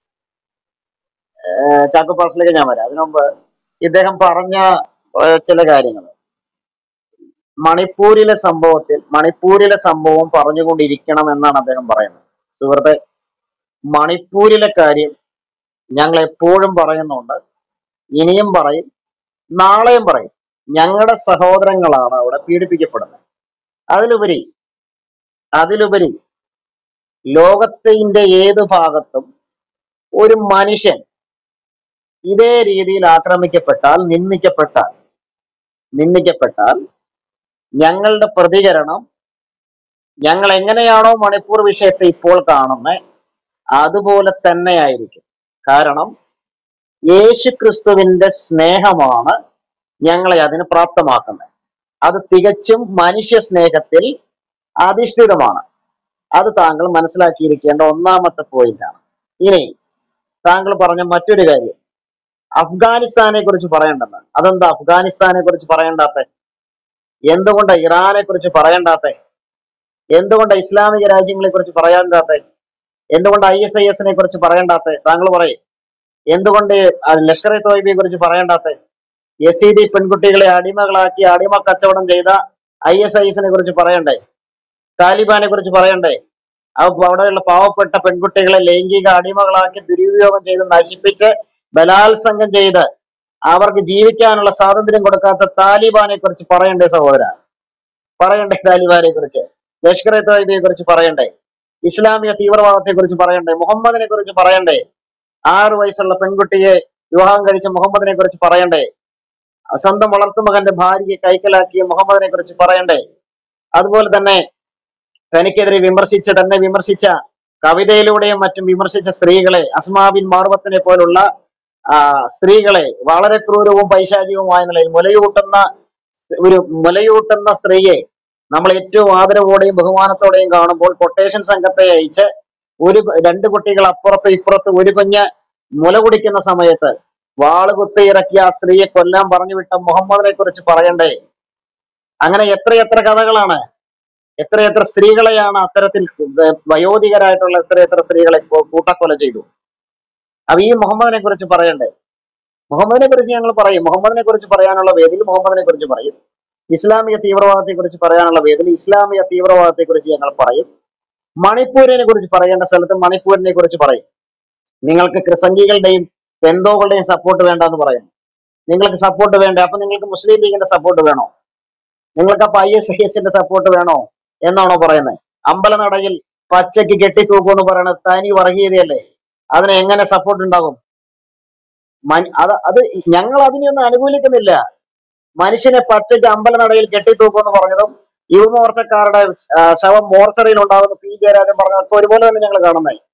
ഏഹ് ചാക്കോ പാസിലേക്ക് ഞാൻ വരാം അതിനു മുമ്പ് ഇദ്ദേഹം പറഞ്ഞ ഏഹ് ചില കാര്യങ്ങൾ മണിപ്പൂരിലെ സംഭവത്തിൽ മണിപ്പൂരിലെ സംഭവം പറഞ്ഞുകൊണ്ടിരിക്കണം എന്നാണ് അദ്ദേഹം പറയുന്നത് സുഹൃത്തെ മണിപ്പൂരിലെ കാര്യം ഞങ്ങൾ എപ്പോഴും പറയുന്നുണ്ട് ഇനിയും പറയും നാളെയും പറയും ഞങ്ങളുടെ സഹോദരങ്ങളാണ് അവിടെ പീഡിപ്പിക്കപ്പെടുന്നത് അതിലുപരി അതിലുപരി ലോകത്തിന്റെ ഏത് ഭാഗത്തും ഒരു മനുഷ്യൻ ഇതേ രീതിയിൽ ആക്രമിക്കപ്പെട്ടാൽ നിന്ദിക്കപ്പെട്ടാൽ നിന്ദിക്കപ്പെട്ടാൽ ഞങ്ങളുടെ പ്രതികരണം ഞങ്ങൾ എങ്ങനെയാണോ മണിപ്പൂർ വിഷയത്തെ ഇപ്പോൾ കാണുന്നത് അതുപോലെ തന്നെയായിരിക്കും കാരണം യേശു ക്രിസ്തുവിന്റെ സ്നേഹമാണ് ഞങ്ങളെ അതിന് പ്രാപ്തമാക്കുന്നത് അത് തികച്ചും മനുഷ്യ സ്നേഹത്തിൽ അധിഷ്ഠിതമാണ് അത് താങ്കൾ മനസ്സിലാക്കിയിരിക്കേണ്ട ഒന്നാമത്തെ പോയിന്റാണ് ഇനി താങ്കൾ പറഞ്ഞ മറ്റൊരു കാര്യം അഫ്ഗാനിസ്ഥാനെ കുറിച്ച് പറയേണ്ടെന്ന് അതെന്താ അഫ്ഗാനിസ്ഥാനെ കുറിച്ച് പറയേണ്ടാത്ത എന്തുകൊണ്ട് ഇറാനെ കുറിച്ച് പറയേണ്ടാത്ത എന്തുകൊണ്ട് ഇസ്ലാമിക രാജ്യങ്ങളെ കുറിച്ച് പറയേണ്ടാത്ത എന്തുകൊണ്ട് ഐ എസ് ഐ എസിനെ കുറിച്ച് പറയേണ്ടാത്ത താങ്കൾ പറയും എന്തുകൊണ്ട് അത് ലഷ്കർ ഇ തോയ്ബയെ കുറിച്ച് പറയേണ്ടാത്ത യസീദി പെൺകുട്ടികളെ അടിമകളാക്കി അടിമ കച്ചവടം ചെയ്ത ഐ എസ് ഐ എസിനെ കുറിച്ച് പറയണ്ടേ താലിബാനെ കുറിച്ച് പറയണ്ടേ അപ്പൊ അവിടെയുള്ള പാവപ്പെട്ട പെൺകുട്ടികളെ ലൈംഗിക അടിമകളാക്കി ദുരുപയോഗം ചെയ്ത് നശിപ്പിച്ച് ബലാത്സംഗം ചെയ്ത് അവർക്ക് ജീവിക്കാനുള്ള സ്വാതന്ത്ര്യം കൊടുക്കാത്ത താലിബാനെ കുറിച്ച് പറയണ്ടേ സഹോദര പറയണ്ടേ താലിബാനെ കുറിച്ച് ലഷ്കർ ഇ തോയ്ബയെ കുറിച്ച് പറയണ്ടേ ഇസ്ലാമിക തീവ്രവാദത്തെ കുറിച്ച് പറയണ്ടേ മുഹമ്മദിനെ കുറിച്ച് പറയണ്ടേ ആറു വയസ്സുള്ള പെൺകുട്ടിയെ വിവാഹം കഴിച്ച മുഹമ്മദിനെ കുറിച്ച് പറയണ്ടേ സ്വന്തം വളർത്തുമകന്റെ ഭാര്യയെ കൈക്കലാക്കിയ മുഹമ്മദിനെ കുറിച്ച് പറയണ്ടേ അതുപോലെ തന്നെ തനിക്കെതിരെ വിമർശിച്ച തന്നെ വിമർശിച്ച കവിതയിലൂടെയും മറ്റും വിമർശിച്ച സ്ത്രീകളെ അസ്മാബിൻ മാർവത്തിനെ പോലുള്ള ആ, സ്ത്രീകളെ വളരെ ക്രൂരവും പൈശാചികവുമായ നിലയിൽ മുലയൂട്ടുന്ന സ് ഒരു മുലയൂട്ടുന്ന സ്ത്രീയെ നമ്മൾ ഏറ്റവും ആദരവോടെയും ബഹുമാനത്തോടെയും കാണുമ്പോൾ കൊട്ടേഷൻ സംഘത്തെ അയച്ച് ഒരു രണ്ട് കുട്ടികൾ അപ്പുറത്ത് ഇപ്പുറത്ത് ഒരു കുഞ്ഞ് മുല കുടിക്കുന്ന സമയത്ത് വാള് കുത്തിയിറക്കിയ ആ സ്ത്രീയെ കൊല്ലാൻ പറഞ്ഞു വിട്ട മുഹമ്മദിനെ കുറിച്ച് പറയണ്ടേ അങ്ങനെ എത്രയെത്ര കഥകളാണ് എത്രയെത്ര സ്ത്രീകളെയാണ് അത്തരത്തിൽ വ- വയോധികരായിട്ടുള്ള എത്രയെത്ര സ്ത്രീകളെ കൂ- കൂട്ടക്കൊല ചെയ്തു അപ്പൊ ഈ മുഹമ്മദിനെ കുറിച്ച് പറയണ്ടേ മുഹമ്മദിനെ കുറിച്ച് ഞങ്ങൾ പറയും മുഹമ്മദിനെ കുറിച്ച് പറയാനുള്ള വേദിയിൽ മുഹമ്മദിനെ കുറിച്ച് പറയും ഇസ്ലാമിക തീവ്രവാദത്തെ കുറിച്ച് പറയാനുള്ള വേദിയിൽ ഇസ്ലാമിക തീവ്രവാദത്തെ കുറിച്ച് ഞങ്ങൾ പറയും മണിപ്പൂരിനെ കുറിച്ച് പറയേണ്ട സ്ഥലത്ത് മണിപ്പൂരിനെ കുറിച്ച് പറയും നിങ്ങൾക്ക് ക്രിസംഗികളുടെയും പെന്തോകളുടെയും സപ്പോർട്ട് വേണ്ട എന്ന് പറയും നിങ്ങൾക്ക് സപ്പോർട്ട് വേണ്ട അപ്പൊ നിങ്ങൾക്ക് മുസ്ലിം ലീഗിന്റെ സപ്പോർട്ട് വേണോ നിങ്ങൾക്ക് അപ്പൊ ഐ എസ് ഐ എസിന്റെ സപ്പോർട്ട് വേണോ എന്നാണോ പറയുന്നത് അമ്പലനടയിൽ പച്ചയ്ക്ക് കെട്ടിത്തൂക്കും പറയണത് തനി വർഗീയതയല്ലേ അതിന് എങ്ങനെ സപ്പോർട്ട് ഉണ്ടാകും മൻ- അത് അത് ഞങ്ങൾ അതിനെയൊന്നും അനുകൂലിക്കുന്നില്ല മനുഷ്യനെ പച്ചയ്ക്ക് അമ്പലനടയിൽ കെട്ടിത്തൂക്കും എന്ന് പറഞ്ഞതും യുവമോർച്ചക്കാരുടെ ആ, ശവം മോർച്ചറിയിൽ ഉണ്ടാകുന്ന പി ജയരാജൻ പറഞ്ഞതൊക്കെ ഒരുപോലെ തന്നെ ഞങ്ങൾ കാണുന്നത്